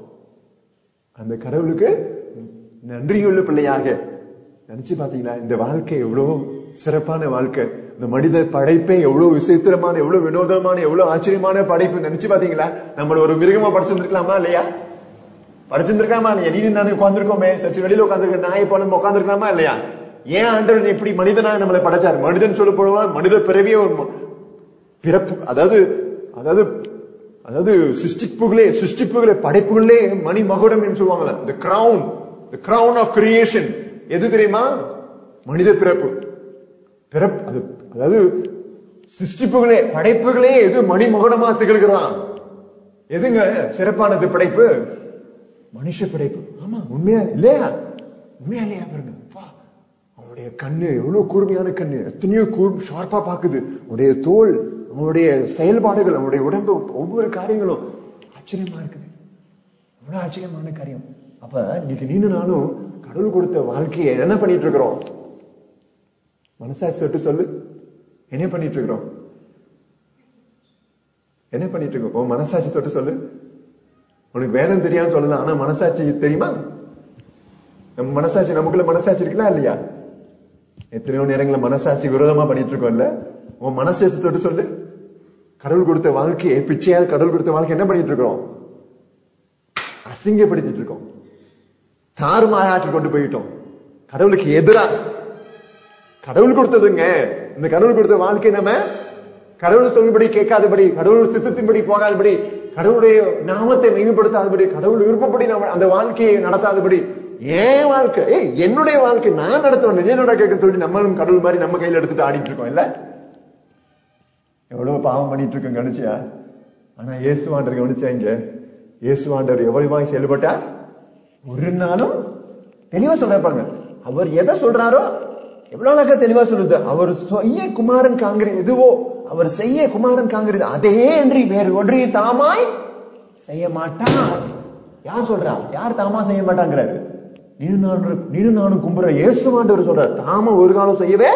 அந்த கடவுளுக்கு நன்றியுள்ள பிள்ளையாக நினைச்சு பாத்தீங்களா இந்த வாழ்க்கை எவ்வளவு சிறப்பான வாழ்க்கை இந்த மனித படைப்பே எவ்வளவு விசித்திரமான எவ்வளவு வினோதமான எவ்வளவு ஆச்சரியமான படைப்பு நினைச்சு பாத்தீங்களா நம்மள ஒரு மிருகமா படைச்சிருந்திருக்கலாமா இல்லையா படைச்சிருந்திருக்காமா இல்லையா நீ நானே உட்காந்துருக்கோமே சற்று வெளியில உட்காந்துருக்க நாயை போல நம்ம உட்காந்துருக்கலாமா இல்லையா ஏன் ஆண்டவர் இப்படி மனிதனா நம்மளை படைச்சார் மனிதன் சொல்ல போடுவா மனித பிறவியே ஒரு ம- பிறப்பு அதாவது அதாவது அதாவது சிருஷ்டிப்புகளே சிருஷ்டிப்புகளே படைப்புகளே மணி மகுடம் என்று சொல்லுவாங்கல்ல the crown the crown of creation எது தெரியுமா மனித பிறப்பு பிறப்பு அது அதாவது சிருஷ்டிப்புகளே படைப்புகளே எது மணி மகுடமா திகழ்கிறான் எதுங்க சிறப்பானது படைப்பு மனுஷ படைப்பு ஆமா உண்மையா இல்லையா உண்மையா இல்லையா பாருங்க அப்பா, அவனுடைய கண்ணு எவ்வளவு கூர்மையான கண்ணு எத்தனையோ கூர் ஷார்ப்பா பாக்குது அவனுடைய தோல் அவனுடைய செயல்பாடுகள் அவனுடைய உடம்பு ஒவ்வொரு காரியங்களும் ஆச்சரியமா இருக்குது அவ்வளவு ஆச்சரியமான காரியம் அப்ப இன்னைக்கு நீனு நானும் கடவுள் கொடுத்த வாழ்க்கையை என்ன பண்ணிட்டு இருக்கிறோம் மனசாட்சி தொட்டு சொல்லு என்ன பண்ணிட்டு இருக்கிறோம் என்ன பண்ணிட்டு இருக்கோம் உன் மனசாட்சி தொட்டு சொல்லு உனக்கு வேதம் தெரியாதுன்னு சொல்லலாம் ஆனா மனசாட்சி தெரியுமா நம்ம மனசாட்சி நமக்குள்ள மனசாட்சி இருக்குல்ல இல்லையா எத்தனையோ நேரங்கள மனசாட்சி விரோதமா பண்ணிட்டு இருக்கோம் இல்ல உன் மனசாட்சி தொட்டு சொல்லு கடவுள் கொடுத்த வாழ்க்கையை பிச்சையா கடவுள் கொடுத்த வாழ்க்கை என்ன பண்ணிட்டு இருக்கோம் அசிங்கப்படுத்திட்டு இருக்கோம் தாறுமாறாட்டி கொண்டு போயிட்டோம் கடவுளுக்கு எதிரா கடவுள் கொடுத்ததுங்க இந்த கடவுள் கொடுத்த வாழ்க்கை நம்ம கடவுள் சொல்லும்படி கேட்காதபடி கடவுள் சித்தத்தின்படி போகாதபடி கடவுளுடைய நாமத்தை மேம்படுத்தாதபடி கடவுள் விருப்பப்படி நம்ம அந்த வாழ்க்கையை நடத்தாதபடி ஏன் வாழ்க்கை ஏய், என்னுடைய வாழ்க்கை நான் நடத்துவேன் என்னோட கேட்க சொல்லி நம்மளும் கடவுள் மாதிரி நம்ம கையில எடுத்துட்டு ஆடிட்டு இருக்கோம் இல்ல எவ்வளவு பாவம் பண்ணிட்டு இருக்கோம் கவனிச்சியா ஆனா இயேசுவாண்டர் கவனிச்சா இங்க இயேசுவாண்டர் எவ்வளவாய் செயல்பட்டார் ஒரு நாளும் தெளிவா சொல்றாங்க அவர் எதை சொல்றாரோ எவ்வளவு அழகா தெளிவா சொல்லுது அவர் செய்ய குமாரன் காங்கிற எதுவோ அவர் செய்ய குமாரன் காங்கிரது அதே என்று வேறு ஒன்றை தாமாய் செய்ய மாட்டார் யார் சொல்றா யார் தாமா செய்ய மாட்டாங்கிறாரு நீனு நானும் நீனு நானும் கும்புற இயேசுவாண்டவர் சொல்றார் தாம ஒரு காலம் செய்யவே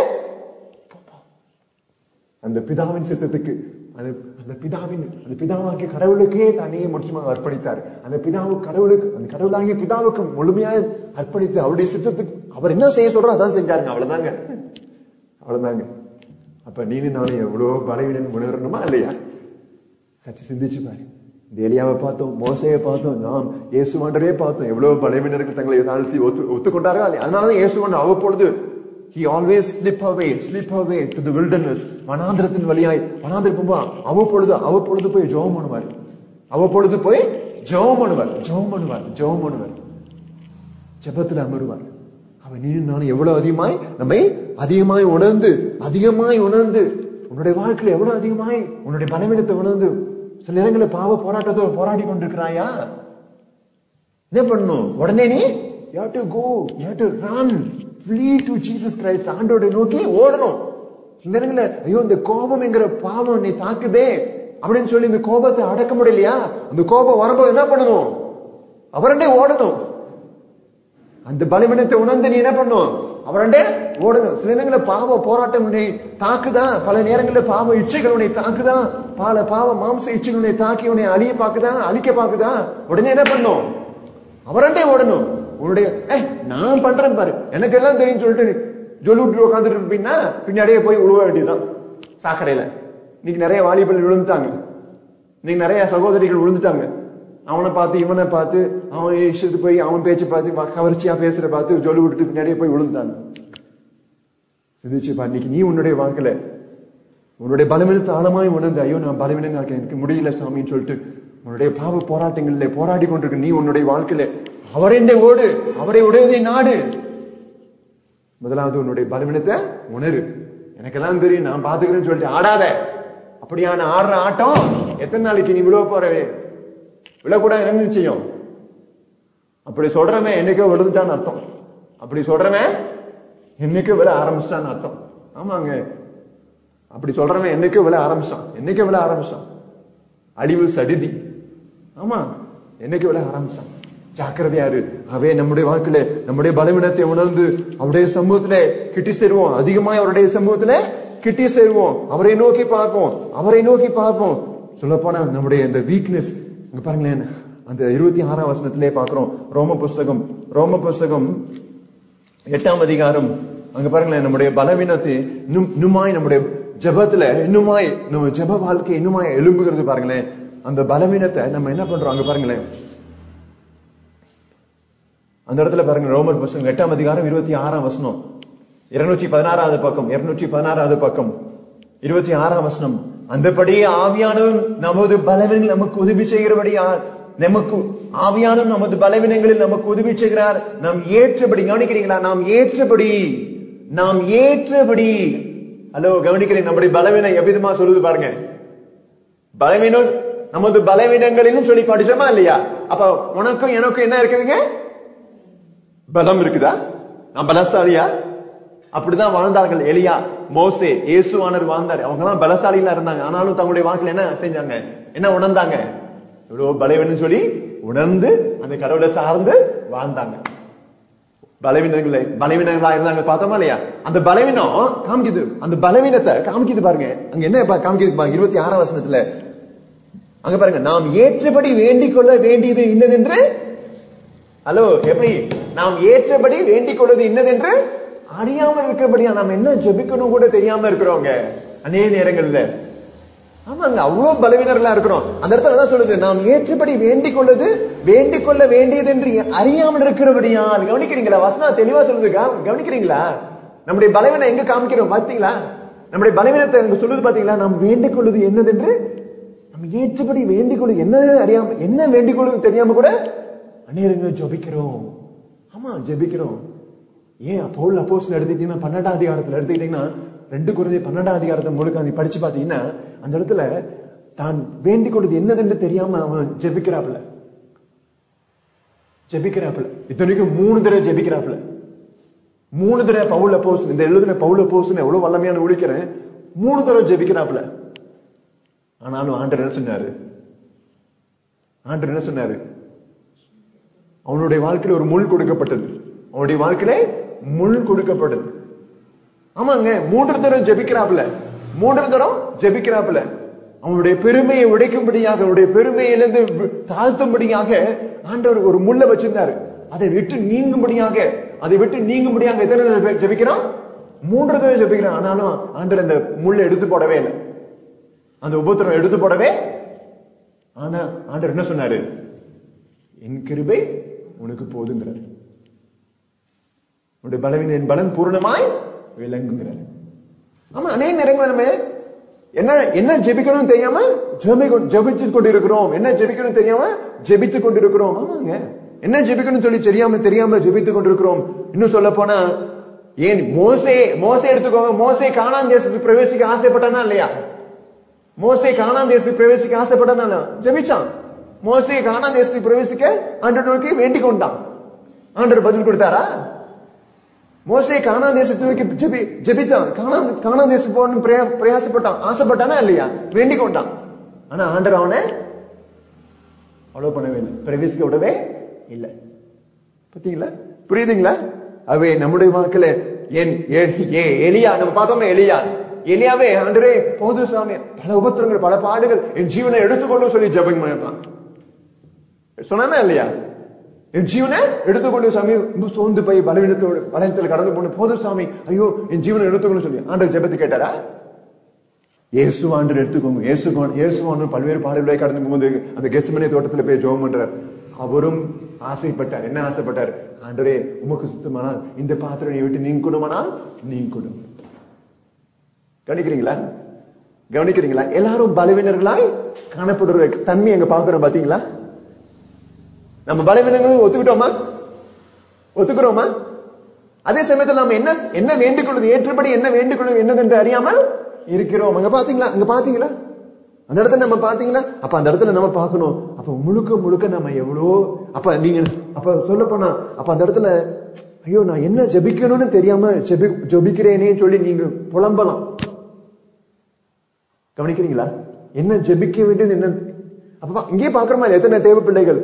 அந்த பிதாவின் சித்தத்துக்கு அது அந்த பிதாவின் அந்த பிதாவாகிய கடவுளுக்கே தன்னையே முற்றிலுமாக அர்ப்பணித்தார் அந்த பிதாவு கடவுளுக்கு அந்த கடவுளாகிய பிதாவுக்கு முழுமையாக அர்ப்பணித்து அவருடைய சித்தத்துக்கு அவர் என்ன செய்ய சொல்றோ அதான் செஞ்சாருங்க அவ்வளவுதாங்க அவ்வளவுதாங்க அப்ப நீனு நானும் எவ்வளவு பலவீனம் உணரணுமா இல்லையா சற்று சிந்திச்சு பாரு இந்த எலியாவை பார்த்தோம் மோசையை பார்த்தோம் நாம் இயேசுவாண்டரே பார்த்தோம் எவ்வளவு பலவீனர்கள் தங்களை தாழ்த்தி ஒத்து ஒத்துக்கொண்டார்கள் இல்லையா? அதனாலதான் இயேசுவாண்டர் அவ்வப்பொழுது he always slip away slip away to the wilderness வனாந்திரத்தின் வழியாய் வனாந்திரம் போகும்போது அவ்வப்பொழுது அவ்வப்பொழுது போய் ஜெபம் பண்ணுவார் அவ்வப்பொழுது போய் ஜெபம் பண்ணுவார் ஜெபம் பண்ணுவார் ஜெபம் பண்ணுவார் ஜெபத்துல அமருவார் அவன் நீ நானும் எவ்வளவு அதிகமாய் நம்மை அதிகமாய் உணர்ந்து அதிகமாய் உணர்ந்து உன்னுடைய வாழ்க்கையில எவ்வளவு அதிகமாய் உன்னுடைய பலவீனத்தை உணர்ந்து சில நேரங்களில் பாவ போராட்டத்தை போராடி கொண்டிருக்கிறாயா என்ன பண்ணணும் உடனே நீ you have to go you have to run flee to jesus christ ஆண்டோட நோக்கி ஓடணும் சில நேரங்கள்ல ஐயோ இந்த கோபம் என்கிற பாவம் நீ தாக்குதே அப்படின்னு சொல்லி இந்த கோபத்தை அடக்க முடியலையா அந்த கோபம் வரும்போது என்ன பண்ணணும் அவரண்டே ஓடணும் அந்த பலவீனத்தை உணர்ந்து நீ என்ன பண்ணும் அவரண்டே ஓடணும் சில நேரங்களில் பாவ போராட்டம் உன்னை தாக்குதா பல நேரங்களில் பாவ இச்சைகள் உன்னை தாக்குதா பல பாவ மாம்ச இச்சைகள் உன்னை தாக்கி உன்னை அழிய பாக்குதா அழிக்க பாக்குதா உடனே என்ன பண்ணும் அவரண்டே ஓடணும் உன்னுடைய ஏய் நான் பண்றேன் பாரு எனக்கு எல்லாம் தெரியும் சொல்லிட்டு ஜொலி விட்டு உட்காந்துட்டு இருப்பீங்கன்னா பின்னாடியே போய் உழுவ வேண்டியதுதான் சாக்கடையில இன்னைக்கு நிறைய வாலிபர்கள் விழுந்துட்டாங்க இன்னைக்கு நிறைய சகோதரிகள் விழுந்துட்டாங்க அவனை பார்த்து இவனை பார்த்து அவன் இஷ்டத்துக்கு போய் அவன் பேச்சு பார்த்து வ- கவர்ச்சியா பேசுற பார்த்து ஜொலி விட்டுட்டு பின்னாடியே போய் விழுந்துட்டாங்க சிந்திச்சு பாரு இன்னைக்கு நீ உன்னுடைய வாழ்க்கையில உன்னுடைய பலவீனத்தை ஆழமாய் உணர்ந்து ஐயோ நான் பலவீனங்க இருக்கேன் எனக்கு முடியல சாமின்னு சொல்லிட்டு உன்னுடைய பாவ போராட்டங்களிலே போராடி கொண்டிருக்க நீ உன்னுடைய வாழ்க்கையில அவரெண்டே ஓடு அவரை உடையதை நாடு முதலாவது உன்னுடைய பலவீனத்தை உணரு எனக்கெல்லாம் தெரியும் நான் பாத்துக்கிறேன்னு சொல்லிட்டு ஆடாத அப்படியான ஆடுற ஆட்டம் எத்தனை நாளைக்கு நீ விழுவ போறவே விழக்கூட என்ன நிச்சயம் அப்படி சொல்றவன் என்னைக்கோ விழுந்துட்டான்னு அர்த்தம் அப்படி சொல்றவன் என்னைக்கோ விழ ஆரம்பிச்சிட்டான்னு அர்த்தம் ஆமாங்க அப்படி சொல்றவன் என்னைக்கோ விழ ஆரம்பிச்சான் என்னைக்கோ விழ ஆரம்பிச்சான் அழிவு சடிதி ஆமா என்னைக்கு விழ ஆரம்பிச்சான் ஜாக்கிரதையாரு அவே நம்முடைய வாழ்க்கையில நம்முடைய பலவீனத்தை உணர்ந்து அவருடைய சமூகத்துல கிட்டி சேருவோம் அதிகமாய் அவருடைய சமூகத்துல கிட்டி சேருவோம் அவரை நோக்கி பார்ப்போம் அவரை நோக்கி பார்ப்போம் சொல்ல போனா நம்முடைய இந்த வீக்னஸ் இங்க பாருங்களேன் அந்த இருபத்தி ஆறாம் வசனத்திலே பார்க்கிறோம் ரோம புஸ்தகம் ரோம புஸ்தகம் எட்டாம் அதிகாரம் அங்க பாருங்களேன் நம்முடைய பலவீனத்தை இன்னும் இன்னுமாய் நம்முடைய ஜெபத்துல இன்னுமாய் நம்ம ஜெப வாழ்க்கை இன்னுமாய் எழும்புகிறது பாருங்களேன் அந்த பலவீனத்தை நம்ம என்ன பண்றோம் அங்க பாருங்களேன் அந்த இடத்துல பாருங்க ரோமர் புஸ்தகம் எட்டாம் அதிகாரம் இருபத்தி ஆறாம் வசனம் இருநூற்றி பதினாறாவது பக்கம் இருநூற்றி பதினாறாவது பக்கம் இருபத்தி ஆறாம் வசனம் அந்தபடியே ஆவியானவன் நமது பலவீனங்கள் நமக்கு உதவி செய்கிறபடியா நமக்கு ஆவியானவன் நமது பலவீனங்களில் நமக்கு உதவி செய்கிறார் நாம் ஏற்றபடி கவனிக்கிறீங்களா நாம் ஏற்றபடி நாம் ஏற்றபடி ஹலோ கவனிக்கிறீங்க நம்முடைய பலவீனம் எவ்விதமா சொல்லுது பாருங்க பலவீனம் நமது பலவீனங்களிலும் சொல்லி படிச்சோமா இல்லையா அப்ப உனக்கும் எனக்கும் என்ன இருக்குதுங்க பலம் இருக்குதா நான் பலசாலியா அப்படிதான் வாழ்ந்தார்கள் எலியா மோசே இயேசுவானர் வாழ்ந்தார் அவங்க எல்லாம் பலசாலிகளா இருந்தாங்க ஆனாலும் தங்களுடைய வாழ்க்கையில என்ன செஞ்சாங்க என்ன உணர்ந்தாங்க இவ்வளவு பலவீனம் சொல்லி உணர்ந்து அந்த கடவுளை சார்ந்து வாழ்ந்தாங்க பலவீனங்களை பலவீனங்களா இருந்தாங்க பார்த்தோமா இல்லையா அந்த பலவீனம் காமிக்குது அந்த பலவீனத்தை காமிக்குது பாருங்க அங்க என்ன பா- காமிக்குது பாருங்க இருபத்தி ஆறாம் வசனத்துல அங்க பாருங்க நாம் ஏற்றபடி வேண்டிக் கொள்ள வேண்டியது இன்னதென்று ஹலோ எப்படி நாம் ஏற்றபடி வேண்டிக் கொள்வது இன்னதென்று அறியாம இருக்கிறபடியா நாம் என்ன ஜெபிக்கணும் கூட தெரியாம இருக்கிறோங்க அநேக நேரங்கள்ல ஆமாங்க அவ்வளவு பலவீனர்களா இருக்கிறோம் அந்த இடத்துல தான் சொல்லுது நாம் ஏற்றபடி வேண்டிக் கொள்வது வேண்டிக் கொள்ள வேண்டியது என்று அறியாமல் இருக்கிறபடியால் கவனிக்கிறீங்களா வசனா தெளிவா சொல்லுது கவ- கவனிக்கிறீங்களா நம்முடைய பலவீனம் எங்க காமிக்கிறோம் பாத்தீங்களா நம்முடைய பலவீனத்தை எங்க சொல்லுது பாத்தீங்களா நாம் வேண்டிக் கொள்வது என்னதென்று நம்ம ஏற்றபடி வேண்டிக் கொள்வது என்ன அறியாம என்ன வேண்டிக் கொள்வது தெரியாம கூட அநேரங்க ஜெபிக்கிறோம் ஆமா ஜெபிக்கிறோம் ஏன் பவுல் அப்போஸ்ல எடுத்துக்கிட்டீங்கன்னா பன்னெண்டாம் அதிகாரத்துல எடுத்துக்கிட்டீங்கன்னா ரெண்டு குருதி பன்னெண்டாம் அதிகாரத்தை முழுக்க நீ படிச்சு பாத்தீங்கன்னா அந்த இடத்துல தான் வேண்டிக் கொள்வது என்னதுன்னு தெரியாம அவன் ஜெபிக்கிறாப்புல ஜெபிக்கிறாப்புல இத்தனைக்கும் மூணு தடவை ஜெபிக்கிறாப்புல மூணு தடவை பவுல் அப்போஸ் இந்த எழுதுன பவுல் அப்போஸ் எவ்வளவு வல்லமையான உழைக்கிறேன் மூணு தடவை ஜெபிக்கிறாப்புல ஆனாலும் ஆண்டர் என்ன சொன்னாரு ஆண்டர் என்ன சொன்னாரு அவனுடைய வாழ்க்கையில ஒரு முள் கொடுக்கப்பட்டது அவனுடைய வாழ்க்கையில முள் கொடுக்கப்பட்டது ஆமாங்க மூன்று தரம் ஜெபிக்கிறாப்புல மூன்று தரம் ஜெபிக்கிறாப்புல அவனுடைய பெருமையை உடைக்கும்படியாக அவனுடைய பெருமையிலிருந்து வி- தாழ்த்தும்படியாக ஆண்டவர் ஒரு முள்ள வச்சிருந்தாரு அதை விட்டு நீங்கும்படியாக அதை விட்டு நீங்கும்படியாக எத்தனை தடவை பேர் ஜெபிக்கிறான் மூன்று தடவை ஜெபிக்கிறான் ஆனாலும் ஆண்டவர் அந்த முள்ளை எடுத்து போடவே இல்லை அந்த உபத்திரம் எடுத்து போடவே ஆனா ஆண்டவர் என்ன சொன்னாரு என் கிருபை உனக்கு போதுங்கிறார் உன்னுடைய பலவீன என் பலன் பூரணமாய் விளங்குங்கிறார் ஆமா அநேக நேரங்கள் நம்ம என்ன என்ன ஜெபிக்கணும் தெரியாம ஜெபி ஜெபிச்சு கொண்டிருக்கிறோம் என்ன ஜெபிக்கணும் தெரியாம ஜெபித்து கொண்டிருக்கிறோம் ஆமாங்க என்ன ஜெபிக்கணும் சொல்லி தெரியாம தெரியாம ஜெபித்து கொண்டிருக்கிறோம் இன்னும் சொல்ல போனா ஏன் மோசே மோசே எடுத்துக்கோங்க மோசே காணான் தேசத்துக்கு பிரவேசிக்க ஆசைப்பட்டானா இல்லையா மோசே காணான் தேசத்துக்கு பிரவேசிக்க ஆசைப்பட்டானா ஜெபிச்சான் மோசே காணான் தேசத்துக்கு பிரவேசிக்க ஆண்டவர் நோக்கி வேண்டிக் கொண்டான் ஆண்டவர் பதில் கொடுத்தாரா மோசே காணான் தேசத்தை நோக்கி ஜெபி ஜெபித்தான் காணான் காணான் தேசம் போகணும் பிரயா- பிரயாசப்பட்டான் ஆசைப்பட்டானா இல்லையா வேண்டிக் கொண்டான் ஆனா ஆண்டவர் அவனை அவ்வளவு பண்ணவே இல்லை பிரவேசிக்க விடவே இல்லை பாத்தீங்களா புரியுதுங்களா அவே நம்முடைய வாழ்க்கையில என் ஏ- ஏ- எலியா நம்ம பார்த்தோமே எலியா எலியாவே ஆண்டரே போது சாமி பல உபத்திரங்கள் பல பாடுகள் என் ஜீவனை எடுத்துக்கொள்ளும் சொல்லி ஜெபம் பண்ணலாம் சொன்னானா இல்லையா என் ஜீவனை எடுத்துக்கொண்டு சாமி ரொம்ப சோர்ந்து போய் பலவீனத்தோடு பலவீனத்தில் கடந்து போன போதும் சாமி ஐயோ என் ஜீவனை எடுத்துக்கொண்டு சொல்லி ஆண்டவர் ஜெபத்து கேட்டாரா இயேசு ஆண்டு எடுத்துக்கோங்க இயேசு இயேசு ஆண்டு பல்வேறு பாடுகளை கடந்து போகும்போது அந்த கெஸ்மனே தோட்டத்துல போய் ஜெபம் பண்றார் அவரும் ஆசைப்பட்டார் என்ன ஆசைப்பட்டார் ஆண்டரே உமக்கு சுத்தமானால் இந்த பாத்திரம் நீ விட்டு நீங்க கொடுமானால் நீங்க கொடும் கவனிக்கிறீங்களா கவனிக்கிறீங்களா எல்லாரும் பலவீனர்களாய் காணப்படுற தன்மை எங்க பாக்குறோம் பாத்தீங்களா நம்ம பலவீனங்களும் ஒத்துக்கிட்டோமா ஒத்துக்கிறோமா அதே சமயத்தில் நம்ம என்ன என்ன வேண்டிக்கொள்வது ஏற்றபடி என்ன வேண்டிக்கொள்வது என்னது என்று அறியாமல் இருக்கிறோம் அங்க பாத்தீங்களா அங்க பாத்தீங்களா அந்த இடத்துல நம்ம பாத்தீங்களா அப்ப அந்த இடத்துல நம்ம பார்க்கணும் அப்ப முழுக்க முழுக்க நம்ம எவ்வளோ அப்ப நீங்க அப்ப சொல்ல போனா அப்ப அந்த இடத்துல ஐயோ நான் என்ன ஜபிக்கணும்னு தெரியாம ஜெபி ஜபிக்கிறேனே சொல்லி நீங்க புலம்பலாம் கவனிக்கிறீங்களா என்ன ஜெபிக்க வேண்டியது என்ன அப்ப இங்கே பாக்குறோமா எத்தனை தேவை பிள்ளைகள்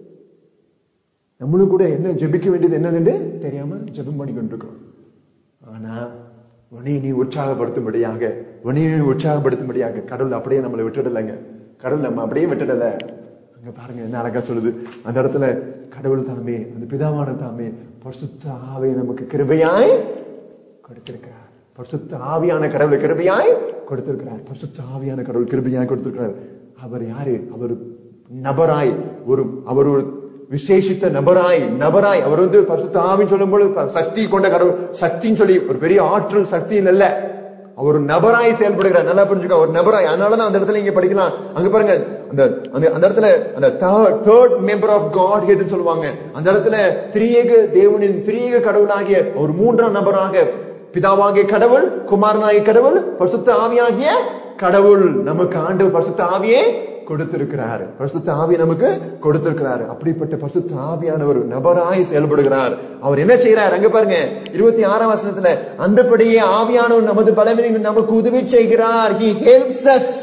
நம்மளும் கூட என்ன ஜெபிக்க வேண்டியது என்னதுன்னு தெரியாம ஜெபம் பண்ணி கொண்டிருக்கிறோம் ஆனா உன்னை நீ உற்சாகப்படுத்தும்படியாக உன்னை நீ உற்சாகப்படுத்தும்படியாக கடவுள் அப்படியே நம்மளை விட்டுடலைங்க கடவுள் நம்ம அப்படியே விட்டுடல அங்க பாருங்க என்ன அழகா சொல்லுது அந்த இடத்துல கடவுள் தாமே அந்த பிதாவான தாமே பரிசுத்த ஆவை நமக்கு கிருபையாய் கொடுத்திருக்கிறார் பரிசுத்த ஆவியான கடவுள் கிருபையாய் கொடுத்திருக்கிறார் பரிசுத்த ஆவியான கடவுள் கிருபையாய் கொடுத்திருக்கிறார் அவர் யாரு அவர் நபராய் ஒரு அவர் ஒரு விசேஷித்த நபராய் நபராய் அவர் வந்து பரிசுத்த ஆவின்னு சொல்லும் பொழுது சக்தி கொண்ட கடவுள் சக்தின்னு சொல்லி ஒரு பெரிய ஆற்றல் சக்தி இல்ல அவர் ஒரு நபராய் செயல்படுகிறார் நல்லா புரிஞ்சுக்க ஒரு நபராய் அதனாலதான் அந்த இடத்துல நீங்க படிக்கலாம் அங்க பாருங்க அந்த அந்த அந்த இடத்துல அந்த தேர்ட் மெம்பர் ஆஃப் காட் ஹெட்னு சொல்லுவாங்க அந்த இடத்துல திரியேக தேவனின் திரியேக கடவுளாகிய ஒரு மூன்றாம் நபராக பிதாவாகிய கடவுள் குமாரனாகிய கடவுள் பரிசுத்த ஆவியாகிய கடவுள் நமக்கு ஆண்டு பரிசுத்த ஆவியே கொடுத்திருக்கிறார் பரிசுத்த ஆவி நமக்கு கொடுத்திருக்கிறார் அப்படிப்பட்ட பரிசுத்த ஆவியானவர் நபராய் செயல்படுகிறார் அவர் என்ன செய்யறார் அங்க பாருங்க இருபத்தி ஆறாம் வசனத்துல அந்தபடியே ஆவியானவர் நமது பலவீனங்கள் நமக்கு உதவி செய்கிறார் ஹி ஹெல்ப்ஸ் அஸ்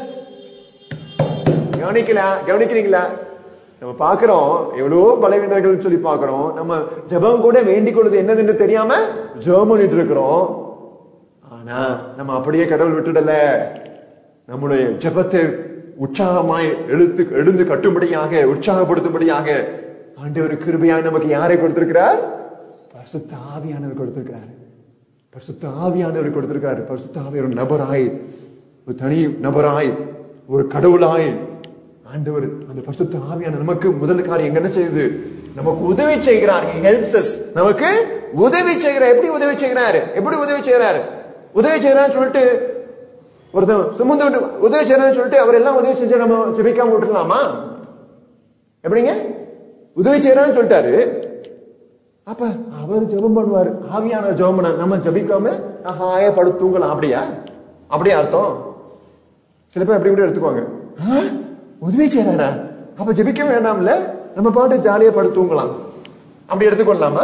கவனிக்கல கவனிக்கிறீங்களா நம்ம பாக்குறோம் எவ்வளவோ பலவீனர்கள் சொல்லி பாக்குறோம் நம்ம ஜெபம் கூட வேண்டிக் கொள்வது என்னதுன்னு தெரியாம ஜெபம் பண்ணிட்டு இருக்கிறோம் ஆனா நம்ம அப்படியே கடவுள் விட்டுடல நம்முடைய ஜெபத்தை உற்சாகமாய் எழுத்து எழுந்து கட்டும்படியாக உற்சாகப்படுத்தும்படியாக ஆண்டவர் கிருபையாய் நமக்கு யாரை கொடுத்திருக்கிறார் பரிசுத்த ஆவியானவர் கொடுத்திருக்கிறார் பரிசுத்த ஆவியானவர் கொடுத்திருக்கிறார் பரிசுத்த ஆவி ஒரு நபராய் ஒரு தனி நபராய் ஒரு கடவுளாய் ஆண்டவர் அந்த பரிசுத்த ஆவியான நமக்கு முதல் காரியம் எங்க என்ன செய்யுது நமக்கு உதவி செய்கிறார் ஹெல்ப்ஸ் அஸ் நமக்கு உதவி செய்கிறார் எப்படி உதவி செய்கிறாரு எப்படி உதவி செய்கிறாரு உதவி செய்யறான்னு சொல்லிட்டு ஒருத்தன் சுமந்து விட்டு உதவி செய்யறான்னு சொல்லிட்டு அவர் எல்லாம் உதவி செஞ்சு நம்ம ஜெபிக்காம விட்டுலாமா எப்படிங்க உதவி செய்யறான்னு சொல்லிட்டாரு அப்ப அவர் ஜெபம் பண்ணுவாரு ஆவியான ஜெபம் பண்ண நம்ம ஜெபிக்காம ஹாய படு தூங்கலாம் அப்படியா அப்படியா அர்த்தம் சில பேர் அப்படி கூட எடுத்துக்குவாங்க உதவி செய்யறாரா அப்ப ஜெபிக்க வேண்டாம்ல நம்ம பாட்டு ஜாலியா படு தூங்கலாம் அப்படி எடுத்துக்கொள்ளலாமா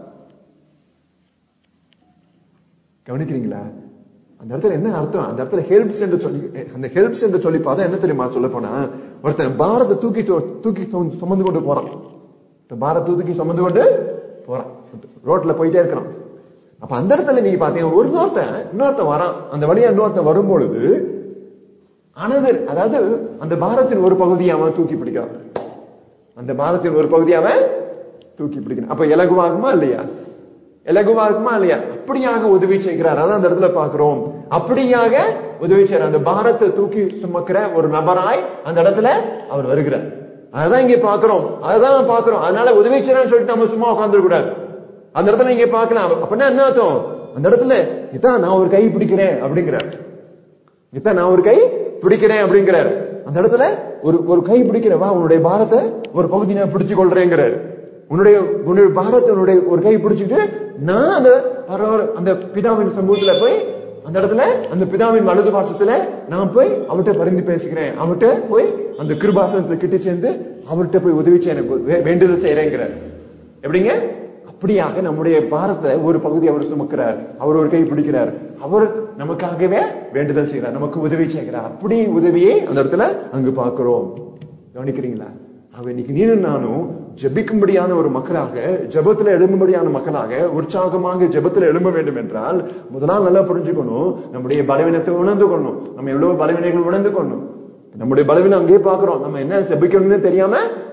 கவனிக்கிறீங்களா அந்த இடத்துல என்ன அர்த்தம் அந்த இடத்துல ஹெல்ப்ஸ் என்று சொல்லி அந்த ஹெல்ப்ஸ் என்று சொல்லி பார்த்தா என்ன தெரியுமா சொல்ல போனா ஒருத்தன் பாரத்தை தூக்கி தூக்கி சுமந்து கொண்டு போறான் பாரத்தை தூக்கி சுமந்து கொண்டு போறான் ரோட்ல போயிட்டே இருக்கிறான் அப்ப அந்த இடத்துல நீங்க பாத்தீங்கன்னா ஒரு இன்னொருத்தன் இன்னொருத்தன் வரான் அந்த வழியா இன்னொருத்தன் வரும் பொழுது அனதர் அதாவது அந்த பாரத்தின் ஒரு பகுதியை அவன் தூக்கி பிடிக்கிறான் அந்த பாரத்தின் ஒரு பகுதியை அவன் தூக்கி பிடிக்கிறான் அப்ப இலகுவாகுமா இல்லையா இலகுவா இருக்குமா இல்லையா அப்படியாக உதவி செய்கிறார் அதான் அந்த இடத்துல பாக்குறோம் அப்படியாக உதவி செய்யறார் அந்த பாரத்தை தூக்கி சுமக்கிற ஒரு நபராய் அந்த இடத்துல அவர் வருகிறார் அதான் இங்க பாக்குறோம் அதான் பாக்குறோம் அதனால உதவி செய்யறான்னு சொல்லிட்டு நம்ம சும்மா உட்காந்துட கூடாது அந்த இடத்துல நீங்க பாக்கலாம் அப்படின்னா என்ன அர்த்தம் அந்த இடத்துல இதான் நான் ஒரு கை பிடிக்கிறேன் அப்படிங்கிறார் இதான் நான் ஒரு கை பிடிக்கிறேன் அப்படிங்கிறார் அந்த இடத்துல ஒரு ஒரு கை பிடிக்கிற வா உன்னுடைய பாரத்தை ஒரு பகுதி நான் பிடிச்சு கொள்றேங்கிறாரு உன்னுடைய உன்னுடைய பாரத்தை உன்னுடைய ஒரு கை பிடிச்சிட்டு நான் அந்த அந்த பிதாவின் சமூகத்துல போய் அந்த இடத்துல அந்த பிதாவின் வலது பாசத்துல நான் போய் அவர்கிட்ட பரிந்து பேசுகிறேன் அவர்கிட்ட போய் அந்த கிருபாசனத்துல கிட்ட சேர்ந்து அவர்கிட்ட போய் உதவி செய்ய வேண்டுதல் செய்யறேங்கிறார் எப்படிங்க அப்படியாக நம்முடைய பாரத்தை ஒரு பகுதி அவர் சுமக்கிறார் அவர் ஒரு கை பிடிக்கிறார் அவர் நமக்காகவே வேண்டுதல் செய்கிறார் நமக்கு உதவி செய்கிறார் அப்படி உதவியை அந்த இடத்துல அங்கு பார்க்கிறோம் கவனிக்கிறீங்களா அவ இன்னைக்கு நீனும் நானும் ஜபிக்கும்படியான ஒரு மக்களாக ஜபத்துல எழும்பும்படியான மக்களாக உற்சாகமாக ஜபத்துல எழும்ப வேண்டும் என்றால் முதலால் நல்லா புரிஞ்சுக்கணும் நம்முடைய பலவீனத்தை உணர்ந்து கொள்ளணும் நம்ம எவ்வளவு பலவீனங்கள் உணர்ந்து கொள்ளணும் நம்முடைய பலவீனம் அங்கேயே பாக்குறோம் நம்ம என்ன ஜபிக்கணும்னு தெரியாம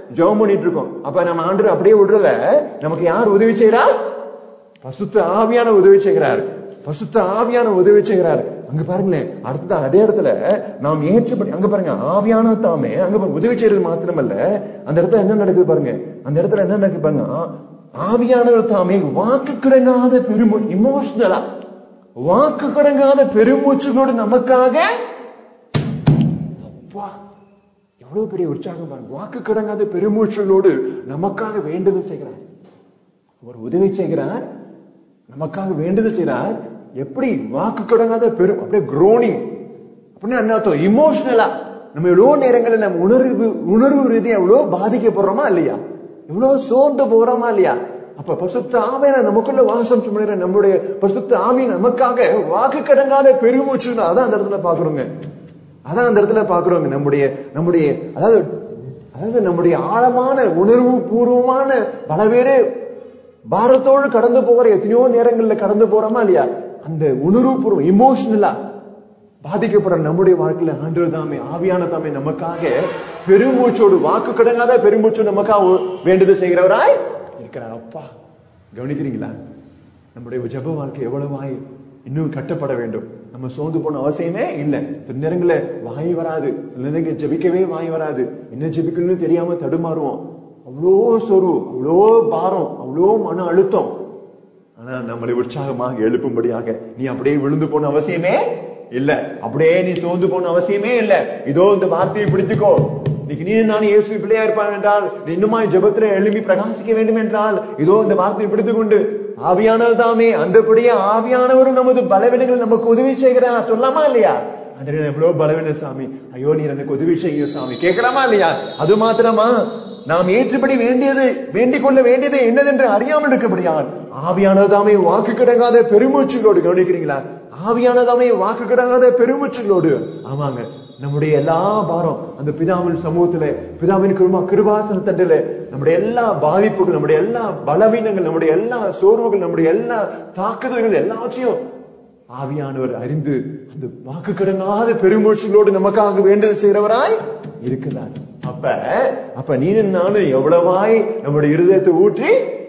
ஜெபம் பண்ணிட்டு இருக்கோம் அப்ப நம்ம ஆண்டு அப்படியே விடுறல நமக்கு யார் உதவி செய்யறா பசுத்த ஆவியான உதவி செய்கிறார் பசுத்த ஆவியான உதவி செய்கிறார் அங்க பாருங்களேன் அடுத்தது அதே இடத்துல நாம் ஏற்றுப்படி அங்க பாருங்க ஆவியான தாமே அங்க பாருங்க உதவி செய்யறது மாத்திரமல்ல அந்த இடத்துல என்ன நடக்குது பாருங்க அந்த இடத்துல என்ன நடக்குது பாருங்க ஆ- ஆவியானவர் தாமே வாக்கு கிடங்காத பெருமூ இமோஷனலா வாக்கு கிடங்காத பெருமூச்சுகளோடு நமக்காக அப்பா எவ்வளவு பெரிய உற்சாகம் பாருங்க வாக்கு கிடங்காத பெருமூச்சுகளோடு நமக்காக வேண்டுதல் செய்கிறார் அவர் உதவி செய்கிறார் நமக்காக வேண்டுதல் செய்கிறார் எப்படி வாக்கு கடங்காத பெரும் அப்படியே குரோனிங் அப்படின்னு என்ன அர்த்தம் இமோஷனலா நம்ம எவ்வளவு நேரங்களில் நம்ம உணர்வு உணர்வு ரீதியா எவ்வளவு பாதிக்கப்படுறோமா இல்லையா எவ்வளவு சோர்ந்து போறோமா இல்லையா அப்ப பரிசுத்த ஆவியான நமக்குள்ள வாசம் சுமக்கிற நம்முடைய பரிசுத்த ஆவி நமக்காக வாக்கு கடங்காத பெருமூச்சு அதான் அந்த இடத்துல பாக்குறோங்க அதான் அந்த இடத்துல பாக்குறோங்க நம்முடைய நம்முடைய அதாவது அதாவது நம்முடைய ஆழமான உணர்வு பூர்வமான பலவேறு பாரத்தோடு கடந்து போகிற எத்தனையோ நேரங்கள்ல கடந்து போறோமா இல்லையா அந்த உணர்வுபூர்வம் இமோஷனலா பாதிக்கப்படுற நம்முடைய வாழ்க்கையில ஆண்டவர் தாமே ஆவியான தாமே நமக்காக பெருமூச்சோடு வாக்கு கடங்காத பெருமூச்சு நமக்காக வேண்டுதல் செய்கிறவராய் இருக்கிறார் அப்பா கவனிக்கிறீங்களா நம்முடைய ஜெப வாழ்க்கை எவ்வளவாய் இன்னும் கட்டப்பட வேண்டும் நம்ம சோர்ந்து போன அவசியமே இல்லை சில நேரங்கள்ல வாய் வராது சில நேரங்கள் ஜெபிக்கவே வாய் வராது என்ன ஜெபிக்கணும்னு தெரியாம தடுமாறுவோம் அவ்வளோ சோர்வு அவ்வளோ பாரம் அவ்வளோ மன அழுத்தம் ஆனா நம்மளை உற்சாகமாக எழுப்பும்படியாக நீ அப்படியே விழுந்து போன அவசியமே இல்ல அப்படியே நீ சோர்ந்து போன அவசியமே இல்ல இதோ இந்த வார்த்தையை பிடித்துக்கோ இன்னைக்கு நீ நான் இயேசு பிள்ளையா இருப்பான் என்றால் நீ இன்னுமாய் ஜெபத்துல எழுப்பி பிரகாசிக்க வேண்டும் என்றால் இதோ இந்த வார்த்தையை பிடித்துக் கொண்டு ஆவியானவர் தாமே அந்தபடியே ஆவியானவரும் நமது பலவீனங்கள் நமக்கு உதவி செய்கிறார் சொல்லாமா இல்லையா அன்றே எவ்வளவு பலவீன சாமி ஐயோ நீர் எனக்கு உதவி செய்ய சாமி கேட்கலாமா இல்லையா அது மாத்திரமா நாம் ஏற்றுபடி வேண்டியது வேண்டிக் கொள்ள வேண்டியது என்னதென்று அறியாமல் இருக்கபடியால் ஆவியானதாமே வாக்கு கிடங்காத பெருமூச்சுகளோடு கவனிக்கிறீங்களா ஆவியானதாமே வாக்கு கிடங்காத பெருமூச்சுகளோடு ஆமாங்க நம்முடைய எல்லா பாரம் அந்த பிதாவின் சமூகத்துல பிதாவின் கிருபா கிருபாசன தண்டில நம்முடைய எல்லா பாதிப்புகள் நம்முடைய எல்லா பலவீனங்கள் நம்முடைய எல்லா சோர்வுகள் நம்முடைய எல்லா தாக்குதல்கள் எல்லாவற்றையும் ஆவியானவர் அறிந்து அந்த வாக்கு கிடங்காத பெருமூச்சுகளோடு நமக்காக வேண்டுதல் செய்கிறவராய் இருக்கிறார் அப்ப அப்ப நீனும் நானும் எவ்வளவாய் நம்முடைய இருதயத்தை ஊற்றி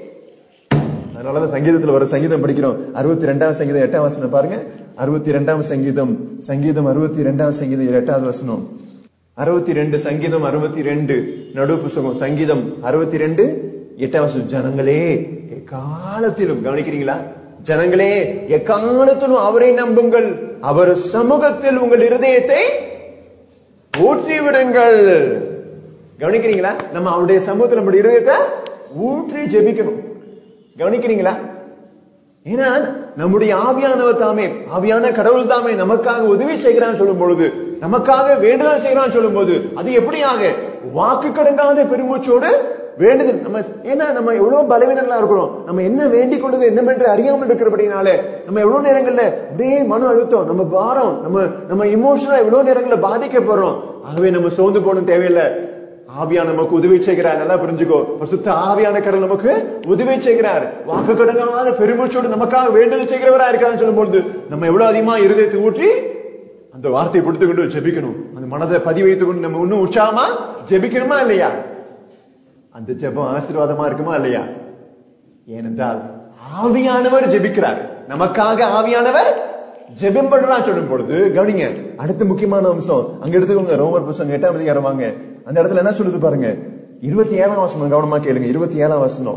அதனாலதான் சங்கீதத்துல வர சங்கீதம் படிக்கிறோம் அறுபத்தி ரெண்டாம் சங்கீதம் எட்டாம் வசனம் பாருங்க அறுபத்தி ரெண்டாம் சங்கீதம் சங்கீதம் அறுபத்தி ரெண்டாம் சங்கீதம் எட்டாவது வசனம் அறுபத்தி ரெண்டு சங்கீதம் அறுபத்தி ரெண்டு நடு புஸ்தகம் சங்கீதம் அறுபத்தி ரெண்டு எட்டாம் வசனம் ஜனங்களே எக்காலத்திலும் கவனிக்கிறீங்களா ஜனங்களே எக்காலத்திலும் அவரை நம்புங்கள் அவர் சமூகத்தில் உங்கள் இருதயத்தை ஊற்றி விடுங்கள் கவனிக்கிறீங்களா நம்ம அவருடைய சமூகத்தில் நம்முடைய இருதயத்தை ஊற்றி ஜெபிக்கணும் கவனிக்கிறீங்களா ஏன்னா நம்முடைய ஆவியானவர் தாமே ஆவியான கடவுள் தாமே நமக்காக உதவி செய்கிறான்னு சொல்லும் பொழுது நமக்காக வேண்டுதல் செய்கிறான்னு சொல்லும் போது அது எப்படியாக வாக்கு கடங்காத பெருமூச்சோடு வேண்டுதல் நம்ம ஏன்னா நம்ம எவ்வளவு பலவீனங்களா இருக்கிறோம் நம்ம என்ன வேண்டிக் கொண்டது என்னவென்று அறியாமல் இருக்கிறபடினாலே நம்ம எவ்வளவு நேரங்கள்ல அப்படியே மன அழுத்தம் நம்ம பாரம் நம்ம நம்ம இமோஷனலா எவ்வளவு நேரங்கள்ல பாதிக்கப்படுறோம் ஆகவே நம்ம சோர்ந்து போகணும் தேவையில்லை ஆவியான நமக்கு உதவி செய்கிறார் நல்லா புரிஞ்சுக்கோ சுத்த ஆவியான கடல் நமக்கு உதவி செய்கிறார் வாக்கு கடங்காத பெருமூச்சோடு நமக்காக வேண்டுதல் செய்கிறவரா இருக்கான்னு சொல்லும்போது நம்ம எவ்வளவு அதிகமா இருதயத்தை ஊற்றி அந்த வார்த்தையை பிடித்து கொண்டு ஜெபிக்கணும் அந்த மனதை பதிவு வைத்துக் கொண்டு நம்ம இன்னும் உற்சாகமா ஜெபிக்கணுமா இல்லையா அந்த ஜெபம் ஆசீர்வாதமா இருக்குமா இல்லையா ஏனென்றால் ஆவியானவர் ஜெபிக்கிறார் நமக்காக ஆவியானவர் ஜெபம் பண்றா சொல்லும் பொழுது கவனிங்க அடுத்த முக்கியமான அம்சம் அங்க எடுத்துக்கோங்க ரோமர் புத்தகம் எட்டாம் அதிகாரம் வாங்க அந்த இடத்துல என்ன சொல்லுது பாருங்க இருபத்தி ஏழாம் வசனம் கவனமா கேளுங்க இருபத்தி ஏழாம் வசனம்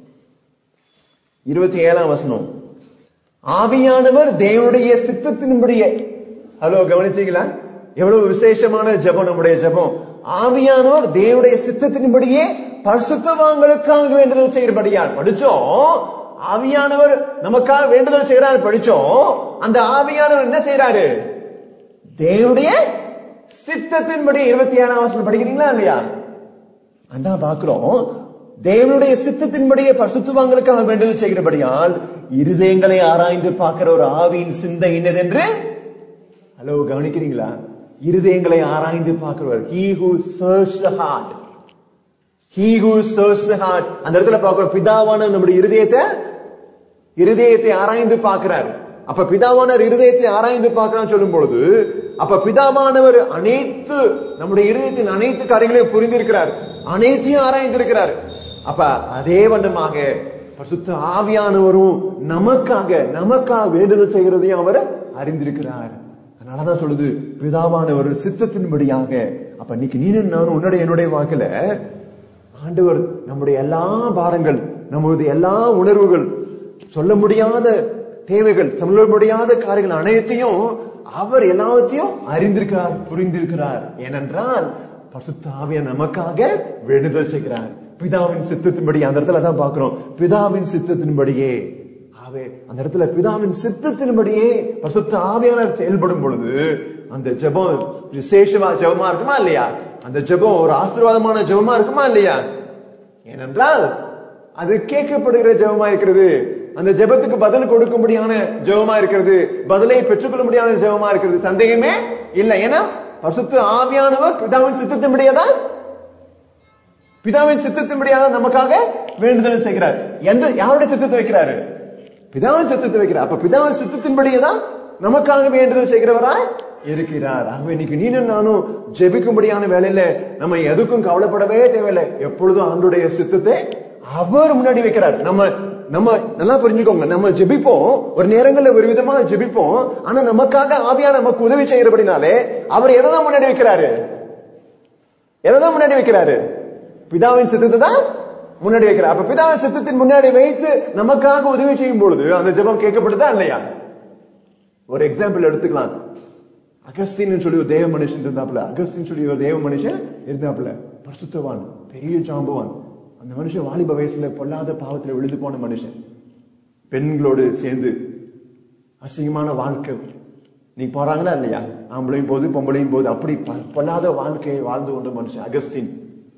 இருபத்தி ஏழாம் வசனம் ஆவியானவர் தேவனுடைய சித்தத்தின்படியே ஹலோ கவனிச்சீங்களா எவ்வளவு விசேஷமான ஜெபம் நம்முடைய ஜெபம் ஆவியானவர் தேவனுடைய சித்தத்தின்படியே பரிசுத்தவான்களுக்காக வேண்டுதல் செய்யறபடியார் படிச்சோம் ஆவியானவர் நமக்காக வேண்டுதல் செய்யறாரு படிச்சோம் அந்த ஆவியானவர் என்ன செய்யறாரு தேவனுடைய சித்தத்தின்படி இருபத்தி ஏழாம் வருஷம் படிக்கிறீங்களா இல்லையா அதான் பாக்குறோம் தேவனுடைய சித்தத்தின்படியே பரிசுத்துவாங்களுக்காக வேண்டுதல் செய்கிறபடியால் இருதயங்களை ஆராய்ந்து பார்க்கிற ஒரு ஆவியின் சிந்தை என்னதென்று ஹலோ கவனிக்கிறீங்களா இருதயங்களை ஆராய்ந்து பார்க்கிறவர் he who searches the heart he who searches the heart அந்த இடத்துல பார்க்கிறோம் பிதாவான நம்முடைய இருதயத்தை இருதயத்தை ஆராய்ந்து பார்க்கிறார் அப்ப பிதாவானவர் இருதயத்தை ஆராய்ந்து பார்க்கிறான்னு சொல்லும் பொழுது அப்ப பிதாவானவர் அனைத்து நம்முடைய இருதயத்தின் அனைத்து காரியங்களையும் புரிந்திருக்கிறார் அனைத்தையும் ஆராய்ந்திருக்கிறார் அப்ப அதே வண்ணமாக பரிசுத்த ஆவியானவரும் நமக்காக நமக்காக வேண்டுதல் செய்கிறதையும் அவர் அறிந்திருக்கிறார் அதனாலதான் சொல்லுது பிதாவானவர் சித்தத்தின்படியாக அப்ப இன்னைக்கு நீனும் நானும் உன்னுடைய என்னுடைய வாக்குல ஆண்டவர் நம்முடைய எல்லா பாரங்கள் நம்முடைய எல்லா உணர்வுகள் சொல்ல முடியாத தேவைகள் சொல்ல முடியாத காரியங்கள் அனைத்தையும் அவர் எல்லாத்தையும் அறிந்திருக்கிறார் புரிந்திருக்கிறார் ஏனென்றால் பரிசுத்த ஆவியார் நமக்காக வேண்டுதல் செய்கிறார் பிதாவின் சித்தத்தின்படி அந்த இடத்துல தான் பாக்குறோம் பிதாவின் சித்தத்தின்படியே ஆவே அந்த இடத்துல பிதாவின் சித்தத்தின்படியே பரிசுத்த ஆவியானவர் செயல்படும் பொழுது அந்த ஜெபம் விசேஷமா ஜெபமா இருக்குமா இல்லையா அந்த ஜெபம் ஒரு ஆசீர்வாதமான ஜெபமா இருக்குமா இல்லையா ஏனென்றால் அது கேட்கப்படுகிற ஜெபமா இருக்கிறது அந்த ஜெபத்துக்கு பதில் கொடுக்கும்படியான ஜெபமா இருக்கிறது பதிலை பெற்றுக்கொள்ளும்படியான ஜெபமா இருக்கிறது சந்தேகமே இல்ல ஏன்னா பரிசுத்த ஆவியானவர் பிதாவின் சித்தத்தின்படியதான் பிதாவின் சித்தத்தின்படியாக நமக்காக வேண்டுதல் செய்கிறார் எந்த யாருடைய சித்தத்தை வைக்கிறாரு பிதாவின் சித்தத்தை வைக்கிறார் அப்ப பிதாவின் சித்தத்தின்படியே தான் நமக்காக வேண்டுதல் செய்கிறவராய் இருக்கிறார் ஆகவே இன்னைக்கு நீனும் நானும் ஜெபிக்கும்படியான வேலையில நம்ம எதுக்கும் கவலைப்படவே தேவையில்லை எப்பொழுதும் ஆண்டுடைய சித்தத்தை அவர் முன்னாடி வைக்கிறார் நம்ம நம்ம நல்லா புரிஞ்சுக்கோங்க நம்ம ஜெபிப்போம் ஒரு நேரங்கள்ல ஒரு விதமா ஜெபிப்போம் ஆனா நமக்காக ஆவியா நமக்கு உதவி செய்யறபடினாலே அவர் எதைதான் முன்னாடி வைக்கிறாரு எதைதான் முன்னாடி வைக்கிறாரு பிதாவின் சித்தத்தை தான் முன்னாடி வைக்கிறார் அப்ப பிதாவின் சித்தத்தின் முன்னாடி வைத்து நமக்காக உதவி செய்யும் பொழுது அந்த ஜெபம் கேட்கப்படுதா இல்லையா ஒரு எக்ஸாம்பிள் எடுத்துக்கலாம் அகஸ்டின் சொல்லி ஒரு தேவ மனுஷன் இருந்தாப்புல அகஸ்டின் சொல்லி ஒரு தேவ மனுஷன் இருந்தாப்புல பரிசுத்தவான் பெரிய ஜாம்பவான் அந்த மனுஷன் வாலிப வயசுல பொல்லாத பாவத்துல விழுந்து போன மனுஷன் பெண்களோடு சேர்ந்து அசிங்கமான வாழ்க்கை நீ போறாங்களா இல்லையா ஆம்பளையும் போது பொம்பளையும் போது அப்படி ப- பொல்லாத வாழ்க்கையை வாழ்ந்து கொண்ட மனுஷன் அகஸ்டின்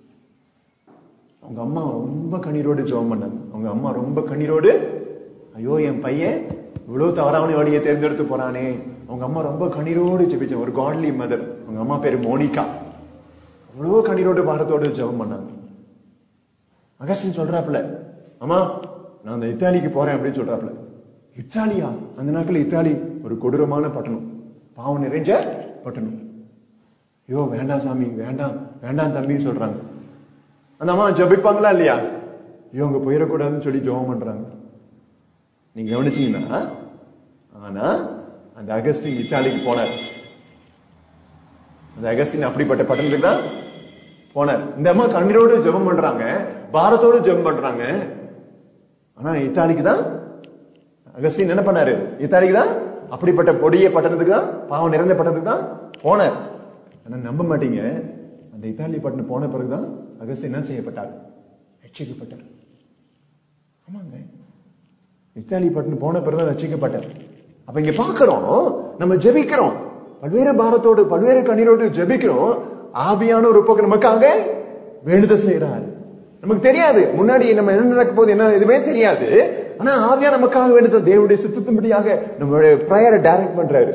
அவங்க அம்மா ரொம்ப கண்ணீரோடு ஜெபம் பண்ணாங்க அவங்க அம்மா ரொம்ப கண்ணீரோடு ஐயோ என் பையன் இவ்வளவு தவறான வழியை தேர்ந்தெடுத்து போறானே அவங்க அம்மா ரொம்ப கண்ணீரோடு ஜெபிச்ச ஒரு காட்லி மதர் அவங்க அம்மா பேரு மோனிகா அவ்வளவு கண்ணீரோடு பாரத்தோடு ஜெபம் பண்ணாங்க அகஸ்டின் சொல்றாப்புல அம்மா நான் அந்த இத்தாலிக்கு போறேன் அப்படின்னு சொல்றாப்புல இத்தாலியா அந்த நாட்கள் இத்தாலி ஒரு கொடூரமான பட்டணம் பாவம் நிறைஞ்ச பட்டணம் ஐயோ வேண்டாம் சாமி வேண்டாம் வேண்டாம் தம்பின்னு சொல்றாங்க அந்த அம்மா ஜபிப்பாங்களா இல்லையா இவங்க போயிடக்கூடாதுன்னு சொல்லி ஜெபம் பண்றாங்க நீங்க கவனிச்சீங்கன்னா ஆனா அந்த அகஸ்டின் இத்தாலிக்கு போனார் அந்த அகஸ்டின் அப்படிப்பட்ட பட்டணத்துக்கு தான் போனார் இந்த அம்மா கண்ணீரோடு ஜெபம் பண்றாங்க பாரத்தோடு ஜெபம் பண்றாங்க ஆனா இத்தாலிக்கு தான் அகஸ்டின் என்ன பண்ணாரு இத்தாலிக்கு தான் அப்படிப்பட்ட கொடிய பட்டணத்துக்கு தான் பாவம் நிறைந்த பட்டணத்துக்கு தான் போனார் ஆனா நம்ப மாட்டீங்க அந்த இத்தாலி பட்டணம் போன பிறகுதான் அகஸ்டின் என்ன செய்யப்பட்டார் ரட்சிக்கப்பட்டார் ஆமாங்க இத்தாலி பட்டணம் போன பிறகுதான் ரட்சிக்கப்பட்டார் அப்ப இங்க பாக்குறோம் நம்ம ஜெபிக்கிறோம் பல்வேறு பாரத்தோடு பல்வேறு கண்ணீரோடு ஜெபிக்கிறோம் ஆவியான ஒரு பக்கம் நமக்காக வேண்டுதல் செய்யறாரு நமக்கு தெரியாது முன்னாடி நம்ம என்ன நடக்க போகுது என்ன எதுவுமே தெரியாது ஆனா ஆவியா நமக்காக வேண்டுதல் தேவனுடைய சித்தத்தின்படியாக நம்மளுடைய ப்ரேயரை டைரக்ட் பண்றாரு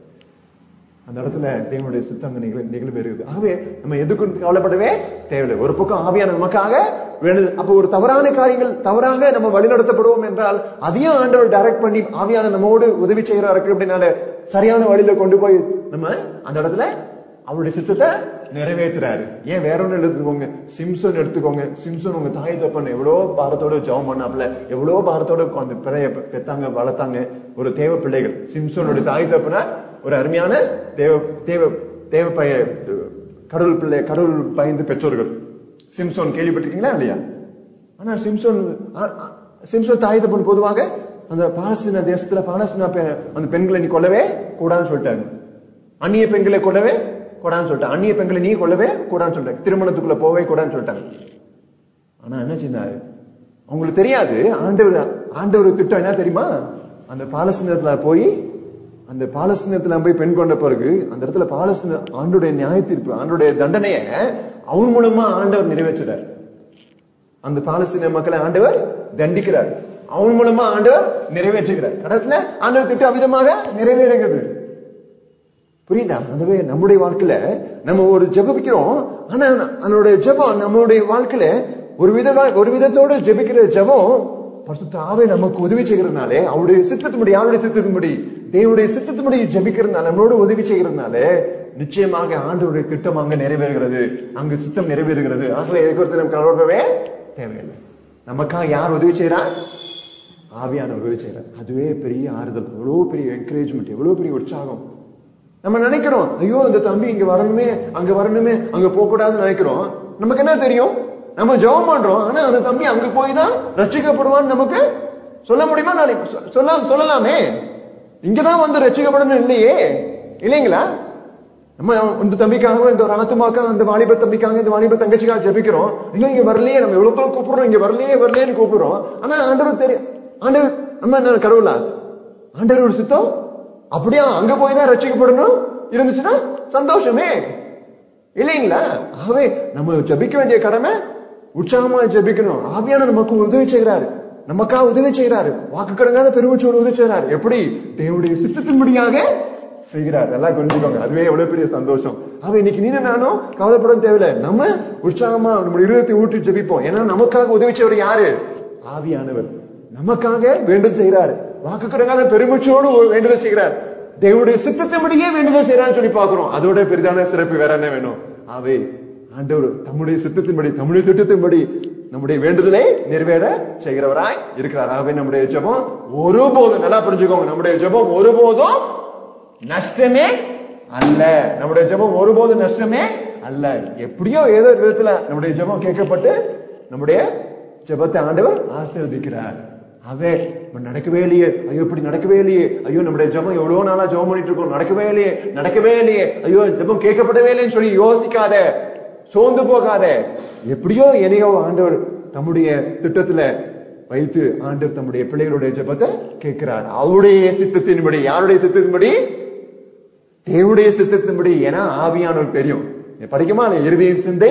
அந்த இடத்துல தேவனுடைய சித்தம் அங்க நிகழ் நிகழ்வு ஆகவே நம்ம எதுக்கும் கவலைப்படவே தேவையில்லை ஒரு பக்கம் ஆவியான நமக்காக வேணுது அப்ப ஒரு தவறான காரியங்கள் தவறாக நம்ம வழிநடத்தப்படுவோம் என்றால் அதையும் ஆண்டவர் டைரக்ட் பண்ணி ஆவியான நம்மோடு உதவி செய்யறாரு அப்படின்னால சரியான வழியில கொண்டு போய் நம்ம அந்த இடத்துல அவருடைய சித்தத்தை நிறைவேற்றுறாரு ஏன் வேற ஒண்ணு எடுத்துக்கோங்க சிம்சன் எடுத்துக்கோங்க சிம்சன் உங்க தாய் தப்பன் எவ்வளவு பாரத்தோட ஜெபம் பண்ணாப்புல எவ்வளவு பாரத்தோட அந்த பிறைய பெத்தாங்க வளர்த்தாங்க ஒரு தேவ பிள்ளைகள் சிம்சனோட தாய் தப்பனா ஒரு அருமையான தேவ தேவ தேவ பய கடவுள் பிள்ளை கடவுள் பயந்து பெற்றோர்கள் சிம்சோன் கேள்விப்பட்டிருக்கீங்களா இல்லையா ஆனா சிம்சோன் ஆ- ஆ- சிம்சோன் தாய் தப்பன் பொதுவாக அந்த பாலஸ்தீன தேசத்துல பாலஸ்தீன பெ- அந்த பெண்களை நீ கொல்லவே கூடாதுன்னு சொல்லிட்டாங்க அந்நிய பெண்களை கொல்லவே கூடாதுன்னு சொல்லிட்டாங்க அந்நிய பெண்களை நீ கொல்லவே கூடாதுன்னு சொல்லிட்டாங்க திருமணத்துக்குள்ள போவே கூடாதுன்னு சொல்லிட்டாங்க ஆனா என்ன செஞ்சாரு அவங்களுக்கு தெரியாது ஆண்டவர் ஆண்டவர் திட்டம் என்ன தெரியுமா அந்த பாலஸ்தீனத்துல போய் அந்த பாலஸ்தீனத்துல போய் பெண் கொண்ட பிறகு அந்த இடத்துல பாலஸ்தீன ஆண்டுடைய நியாய தீர்ப்பு ஆண்டுடைய தண்டனைய அவன் மூலமா ஆண்டவர் நிறைவேற்றுறார் அந்த பாலஸ்தீன மக்களை ஆண்டவர் தண்டிக்கிறார் அவன் மூலமா ஆண்டவர் நிறைவேற்றுகிறார் கடத்துல ஆண்டவர் திட்டம் அவிதமாக நிறைவேறுகிறது புரியுதா அதுவே நம்முடைய வாழ்க்கையில நம்ம ஒரு ஜெபிக்கிறோம் ஆனா அதனுடைய ஜெபம் நம்மளுடைய வாழ்க்கையில ஒரு வித ஒரு விதத்தோட ஜெபிக்கிற ஜெபம் பரிசுத்த ஆவே நமக்கு உதவி செய்கிறதுனாலே அவருடைய சித்தத்தின்படி யாருடைய சித்தத்தின்படி தேவனுடைய சித்தத்தின்படி ஜெபிக்கிறதுனால நம்மளோட உதவி செய்கிறதுனால நிச்சயமாக ஆண்டவருடைய திட்டம் அங்க நிறைவேறுகிறது அங்கு சித்தம் நிறைவேறுகிறது ஆகவே எதை குறித்து நம்ம கவலைப்படவே தேவையில்லை நமக்காக யார் உதவி செய்யறார் ஆவியான உதவி செய்யறார் அதுவே பெரிய ஆறுதல் எவ்வளவு பெரிய என்கரேஜ்மெண்ட் எவ்வளவு பெரிய உற்சாகம் நம்ம நினைக்கிறோம் ஐயோ இந்த தம்பி இங்க வரணுமே அங்க வரணுமே அங்க போக கூடாதுன்னு நினைக்கிறோம் நமக்கு என்ன தெரியும் நம்ம ஜெபம் பண்றோம் ஆனா அந்த தம்பி அங்க போய் தான் ரட்சிக்கப்படுவான்னு நமக்கு சொல்ல முடியுமா நாளைக்கு சொ- சொல்ல சொல்லலாமே இங்கதான் வந்து ரட்சிக்கப்படணும் இல்லையே இல்லைங்களா நம்ம இந்த தம்பிக்காக இந்த ஒரு ஆத்துமாக்காக இந்த வாலிப தம்பிக்காக இந்த வாலிப தங்கச்சிக்காக ஜெபிக்கிறோம் ஐயோ இங்க வரலையே நம்ம எவ்வளவு தூரம் கூப்பிடுறோம் இங்க வரலையே வரலையேன்னு கூப்பிடுறோம் ஆனா ஆண்டவர் தெரியும் ஆண்டவர் நம்ம என்ன கடவுளா ஆண்டவர் ஒரு சித்தம் அப்படியா அங்க போய் தான் ரட்சிக்கப்படணும் இருந்துச்சுன்னா சந்தோஷமே இல்லைங்களா ஆகவே நம்ம ஜெபிக்க வேண்டிய கடமை உற்சாகமா ஜெபிக்கணும் ஆவியான நமக்கு உதவி செய்கிறாரு நமக்கா உதவி செய்கிறாரு வாக்கு கடங்காத பெருமச்சோடு உதவி செய்கிறாரு எப்படி தேவனுடைய சித்தத்தின்படியாக செய்கிறார் நல்லா புரிஞ்சுக்கோங்க அதுவே எவ்வளவு பெரிய சந்தோஷம் அவன் இன்னைக்கு நீ நானும் கவலைப்பட தேவையில்லை நம்ம உற்சாகமா நம்ம இருதயத்தை ஊற்றி ஜெபிப்போம் ஏன்னா நமக்காக உதவி செய்வர் யாரு ஆவியானவர் நமக்காக வேண்டுதல் செய்கிறார் வாக்கு கடங்காத பெருமிச்சோடு ஒரு வேண்டுதல் செய்கிறார் தேவனுடைய சித்தத்தின்படியே வேண்டுதல் செய்யறான்னு சொல்லி பாக்குறோம் அதோட பெரிதான சிறப்பு வேற என்ன வேணும் ஆவே ஆண்டவர் தம்முடைய சித்தத்தின்படி தம்முடைய திட்டத்தின்படி நம்முடைய வேண்டுதலை நிறைவேற செய்கிறவராய் இருக்கிறார் ஆகவே நம்முடைய ஜெபம் ஒருபோதும் நல்லா புரிஞ்சுக்கோங்க நம்முடைய ஜெபம் ஒருபோதும் நஷ்டமே அல்ல நம்முடைய ஜெபம் ஒருபோதும் நஷ்டமே அல்ல எப்படியோ ஏதோ ஒரு விதத்துல நம்முடைய ஜெபம் கேட்கப்பட்டு நம்முடைய ஜெபத்தை ஆண்டவர் ஆசீர்வதிக்கிறார் அவே நம்ம நடக்கவே இல்லையே ஐயோ இப்படி நடக்கவே இல்லையே ஐயோ நம்முடைய ஜெபம் எவ்வளவு நாளா ஜெபம் பண்ணிட்டு இருக்கோம் நடக்கவே இல்லையே நடக்கவே இல்லையே ஐயோ ஜெபம் கேட்கப்படவே இல்லைன்னு சொல்லி யோசிக்காத சோர்ந்து போகாத எப்படியோ என்னையோ ஆண்டவர் தம்முடைய திட்டத்துல வைத்து ஆண்டவர் தம்முடைய பிள்ளைகளுடைய ஜெபத்தை கேட்கிறார் அவருடைய சித்தத்தின்படி யாருடைய சித்தத்தின்படி தேவனுடைய சித்தத்தின்படி ஏன்னா ஆவியானவர் தெரியும் நீ படிக்குமா இல்ல இறுதியின் சிந்தை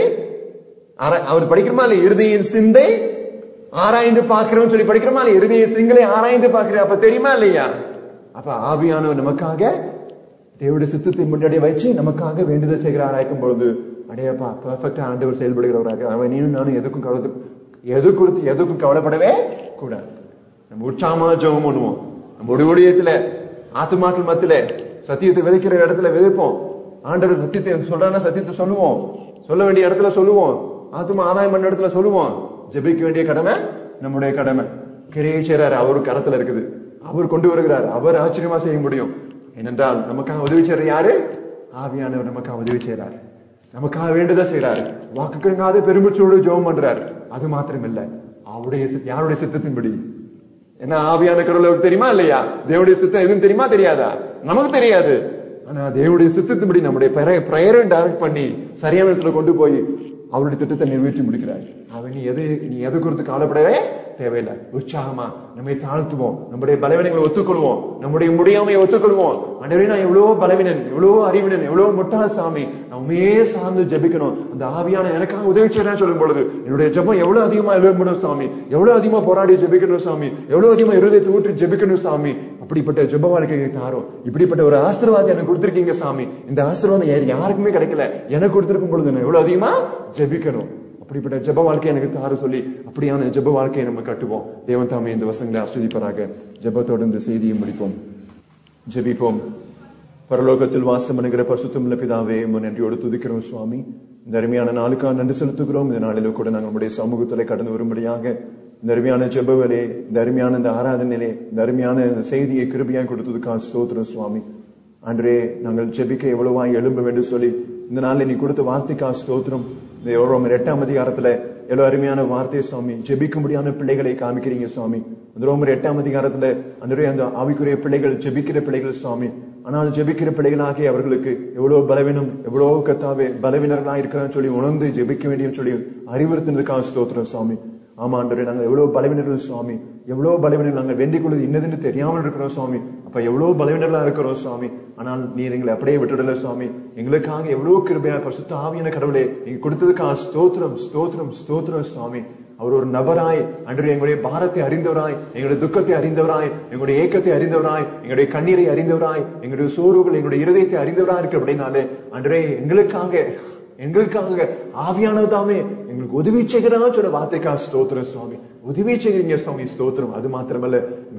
ஆரா- அவர் படிக்கிறோமா இல்ல இறுதியின் சிந்தை ஆராய்ந்து பார்க்கிறோம் சொல்லி படிக்கிறோமா இல்ல இறுதியின் சிங்களை ஆராய்ந்து பார்க்கிற அப்ப தெரியுமா இல்லையா அப்ப ஆவியானவர் நமக்காக தேவனுடைய சித்தத்தை முன்னாடி வச்சு நமக்காக வேண்டுதல் செய்கிறார் அழைக்கும் பொழுது அடையப்பா பெர்ஃபெக்டா ஆண்டவர் செயல்படுகிறவராக அவன் நீனும் நானும் எதுக்கும் கவலை எது கொடுத்து எதுக்கும் கவலைப்படவே கூடாது நம்ம உற்சாகமா ஜெபம் பண்ணுவோம் நம்ம ஒடிவொடியத்துல ஆத்துமாக்கள் மத்தியில சத்தியத்தை விதைக்கிற இடத்துல விதைப்போம் ஆண்டவர் சத்தியத்தை சொல்றான்னா சத்தியத்தை சொல்லுவோம் சொல்ல வேண்டிய இடத்துல சொல்லுவோம் ஆத்துமா ஆதாயம் பண்ண இடத்துல சொல்லுவோம் ஜெபிக்க வேண்டிய கடமை நம்முடைய கடமை கிரியை செய்றாரு அவரு கரத்துல இருக்குது அவர் கொண்டு வருகிறார் அவர் ஆச்சரியமா செய்ய முடியும் ஏனென்றால் நமக்காக உதவி செய்யற யாரு ஆவியானவர் நமக்காக உதவி செய்யறாரு நமக்காக வேண்டுதல் செய்யறாரு வாக்கு கிழங்காத பெருமிச்சோடு ஜெபம் பண்றாரு அது மாத்திரம் இல்ல அவருடைய சித்த- யாருடைய சித்தத்தின்படி என்ன ஆவியான கடவுள் அவருக்கு தெரியுமா இல்லையா தேவனுடைய சித்தம் எதுவும் தெரியுமா தெரியாதா நமக்கு தெரியாது ஆனா தேவனுடைய சித்தத்தின்படி நம்முடைய பிரயரை டைரக்ட் பண்ணி சரியான இடத்துல கொண்டு போய் அவருடைய திட்டத்தை நிறைவேற்றி முடிக்கிறார் அவன் நீ எது நீ எது குறித்து கவலைப்படவே தேவையில்லை உற்சாகமா நம்மை தாழ்த்துவோம் நம்முடைய பலவீனங்களை ஒத்துக்கொள்வோம் நம்முடைய முடியாமையை ஒத்துக்கொள்வோம் ஆண்டவரே நான் எவ்வளவு பலவீனன் எவ்வளவு அறிவினன் எவ்வளவு முட்டாள் சாமி நான் உண்மையே சார்ந்து ஜெபிக்கணும் அந்த ஆவியான எனக்காக உதவி செய்யறேன்னு சொல்லும் பொழுது என்னுடைய ஜெபம் எவ்வளவு அதிகமா எழுதப்படும் சாமி எவ்வளவு அதிகமா போராடி ஜெபிக்கணும் சாமி எவ்வளவு அதிகமா இருதயத்தை ஊற்றி ஜெபிக்கணும் சாமி அப்படிப்பட்ட ஜெப வாழ்க்கையை தாரும் இப்படிப்பட்ட ஒரு ஆசீர்வாதம் எனக்கு கொடுத்திருக்கீங்க சாமி இந்த ஆசீர்வாதம் யார் யாருக்குமே கிடைக்கல எனக்கு கொடுத்திருக்கும் பொழுது நான் எவ்வளவு அதிகமா ஜெபிக்கணும் அப்படிப்பட்ட ஜெப வாழ்க்கை எனக்கு தாரு சொல்லி அப்படியான ஜெப வாழ்க்கையை நம்ம கட்டுவோம் தேவன் தாமே இந்த வசங்களை ஆஸ்வதிப்பராக ஜெபத்தோடு இந்த செய்தியை முடிப்போம் ஜெபிப்போம் பரலோகத்தில் வாசம் பண்ணுகிற பசுத்தமுள்ள பிதாவே உம்மை நன்றியோடு துதிக்கிறோம் சுவாமி இந்த அருமையான நாளுக்காக நன்றி செலுத்துகிறோம் இந்த நாளிலும் கூட நாங்கள் நம்முடைய சமூகத்திலே கடந்து வரும்படியாக இந்த அருமையான ஜெபவேலே இந்த அருமையான இந்த ஆராதனையிலே இந்த அருமையான செய்தியை கிருபியாய் கொடுத்ததுக்காக ஸ்தோத்திரம் சுவாமி அன்றே நாங்கள் ஜெபிக்க எவ்வளவாய் எழும்ப வேண்டும் சொல்லி இந்த நாளில் நீ கொடுத்த வார்த்தைக்காக ஸ்தோத்திரம் இந்த ரோமர் எட்டாம் அதிகாரத்துல எவ்வளவு அருமையான வார்த்தை சுவாமி ஜெபிக்க முடியாத பிள்ளைகளை காமிக்கிறீங்க சுவாமி அந்த ரோமர் எட்டாம் அதிகாரத்துல அந்த அந்த ஆவிக்குரிய பிள்ளைகள் ஜெபிக்கிற பிள்ளைகள் சுவாமி ஆனால் ஜெபிக்கிற பிள்ளைகளாகி அவர்களுக்கு எவ்வளவு பலவீனம் எவ்வளவு கத்தாவே பலவீனர்களா இருக்கிறான்னு சொல்லி உணர்ந்து ஜெபிக்க வேண்டிய சொல்லி அறிவுறுத்தினதுக்காக ஸ்தோத்திரம் சுவாமி ஆமா ஆண்டவரே நாங்கள் எவ்வளவு பலவீனர்கள் சுவாமி எவ்வளவு பலவீனர்கள் நாங்கள் வேண்டிக் கொள்வது இன்னதுன்னு தெரியாமல் இருக்கிறோம் சுவாமி அப்ப எவ்வளவு பலவீனர்களா இருக்கிறோம் சுவாமி ஆனால் நீர் எங்களை அப்படியே விட்டுடல சுவாமி எங்களுக்காக எவ்வளவு கிருபையா பரிசுத்த ஆவியான கடவுளே நீங்க கொடுத்ததுக்காக ஸ்தோத்திரம் ஸ்தோத்திரம் ஸ்தோத்திரம் சுவாமி அவர் ஒரு நபராய் அன்று எங்களுடைய பாரத்தை அறிந்தவராய் எங்களுடைய துக்கத்தை அறிந்தவராய் எங்களுடைய ஏக்கத்தை அறிந்தவராய் எங்களுடைய கண்ணீரை அறிந்தவராய் எங்களுடைய சோர்வுகள் எங்களுடைய இருதயத்தை அறிந்தவராய் இருக்கு அப்படின்னாலே அன்றே எங்களுக்காக எங்களுக்காக ஆவியானது தாமே எங்களுக்கு உதவி செய்கிறா சொல்ல வார்த்தைக்காக ஸ்தோத்திரம் சுவாமி உதவி செய்கிறீங்க சுவாமி ஸ்தோத்திரம் அது மாத்திரமல்ல எங்களுக்கு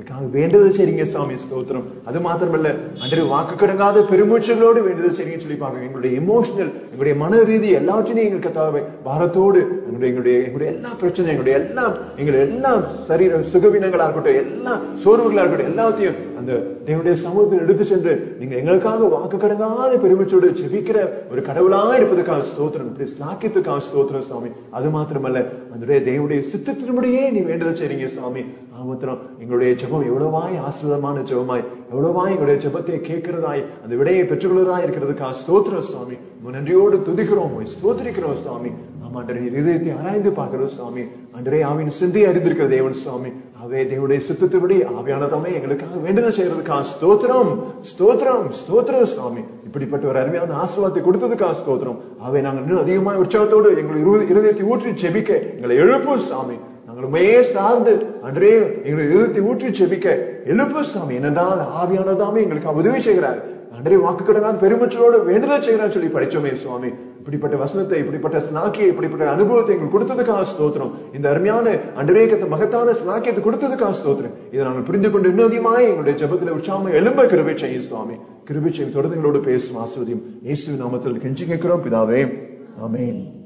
எங்களுக்காக வேண்டுதல் செய்றீங்க சுவாமி ஸ்தோத்திரம் அது மாத்திரமல்ல அன்று வாக்கு கடங்காத பெருமூச்சங்களோடு வேண்டுதல் செய்றீங்கன்னு சொல்லி பார்க்க எங்களுடைய எமோஷனல் எங்களுடைய மன ரீதி எல்லாவற்றையும் எங்களுக்கு கத்தாவே பாரத்தோடு எங்களுடைய எங்களுடைய எங்களுடைய எல்லா பிரச்சனை எங்களுடைய எல்லாம் எங்களுடைய எல்லா சரீர சுகவீனங்களா இருக்கட்டும் எல்லா சோர்வுகளா இருக்கட்டும் எல்லாத்தையும் அந்த தேவனுடைய சமூகத்தில் எடுத்து சென்று நீங்க எங்களுக்காக வாக்கு கடங்காத பெருமிச்சோடு ஜெபிக்கிற ஒரு கடவுளா இருப்பதுக்காக ஸ்தோத்திரம் இப்படி ஸ்லாக்கியத்துக்காக ஸ்தோத்திரம் சுவாமி அது மாத்திரமல்ல அந்த தேவனுடைய சித்தத்தின்படியே நீ வேண்டுதல் செய்றீங்க சுவாமி ஆமத்திரம் எங்களுடைய ஜெபம் எவ்வளவாய் ஆசிரியமான ஜெபமாய் எவ்வளவாய் எங்களுடைய ஜெபத்தை கேட்கிறதாய் அந்த விடையை பெற்றுக்கொள்வதாய் இருக்கிறதுக்காக ஸ்தோத்திரம் சுவாமி நன்றியோடு துதிக்கிறோம் ஸ்தோத்திரிக்கிறோம் சுவாமி ஆமாண்டரே நீர் இதயத்தை ஆராய்ந்து பார்க்கிறோம் சுவாமி அன்றே ஆவின் சிந்தை அறிந்திருக்கிற தேவன் சுவாமி அவே தேவனுடைய சித்தத்தின்படி ஆவியானதாமே எங்களுக்காக வேண்டுதல் செய்யறதுக்காக ஸ்தோத்திரம் ஸ்தோத்திரம் ஸ்தோத்திரம் சுவாமி இப்படிப்பட்ட ஒரு அருமையான ஆசீர்வாதத்தை கொடுத்ததுக்காக ஸ்தோத்திரம் அவை நாங்கள் இன்னும் அதிகமாக உற்சாகத்தோடு எங்களை இரு- இருதயத்தை ஊற்றி ஜெபிக்க எங்களை எழுப்பும் சுவாமி நாங்கள் உண்மையே சார்ந்து அன்றே எங்களை இருதயத்தை ஊற்றி ஜெபிக்க எழுப்பு சுவாமி என்னென்றால் ஆவியானதாமே எங்களுக்கு உதவி செய்கிறார் அன்றே வாக்கு கடனால் பெருமச்சலோடு வேண்டுதல் செய்கிறார் சொல்லி படிச்சோமே சுவாமி இப்படிப்பட்ட வசனத்தை இப்படிப்பட்ட ஸ்நாக்கியை இப்படிப்பட்ட அனுபவத்தை எங்களுக்கு கொடுத்ததுக்காக ஸ்தோத்திரம் இந்த அருமையான அன்றரேகத்தை மகத்தான ஸ்நாக்கியத்தை கொடுத்ததுக்காக ஸ்தோத்திரம் இதை நாங்கள் புரிந்து கொண்டு இன்னும் அதிகமாக எங்களுடைய ஜெபத்தில் உற்சாகமா எழும்ப கிருபை செய்யும் சுவாமி கிருபை செய்யும் தொடர்ந்து எங்களோடு பேசும் ஆசிரியம் இயேசு நாமத்தில் கெஞ்சி கேட்கிறோம் பிதாவே ஆமென்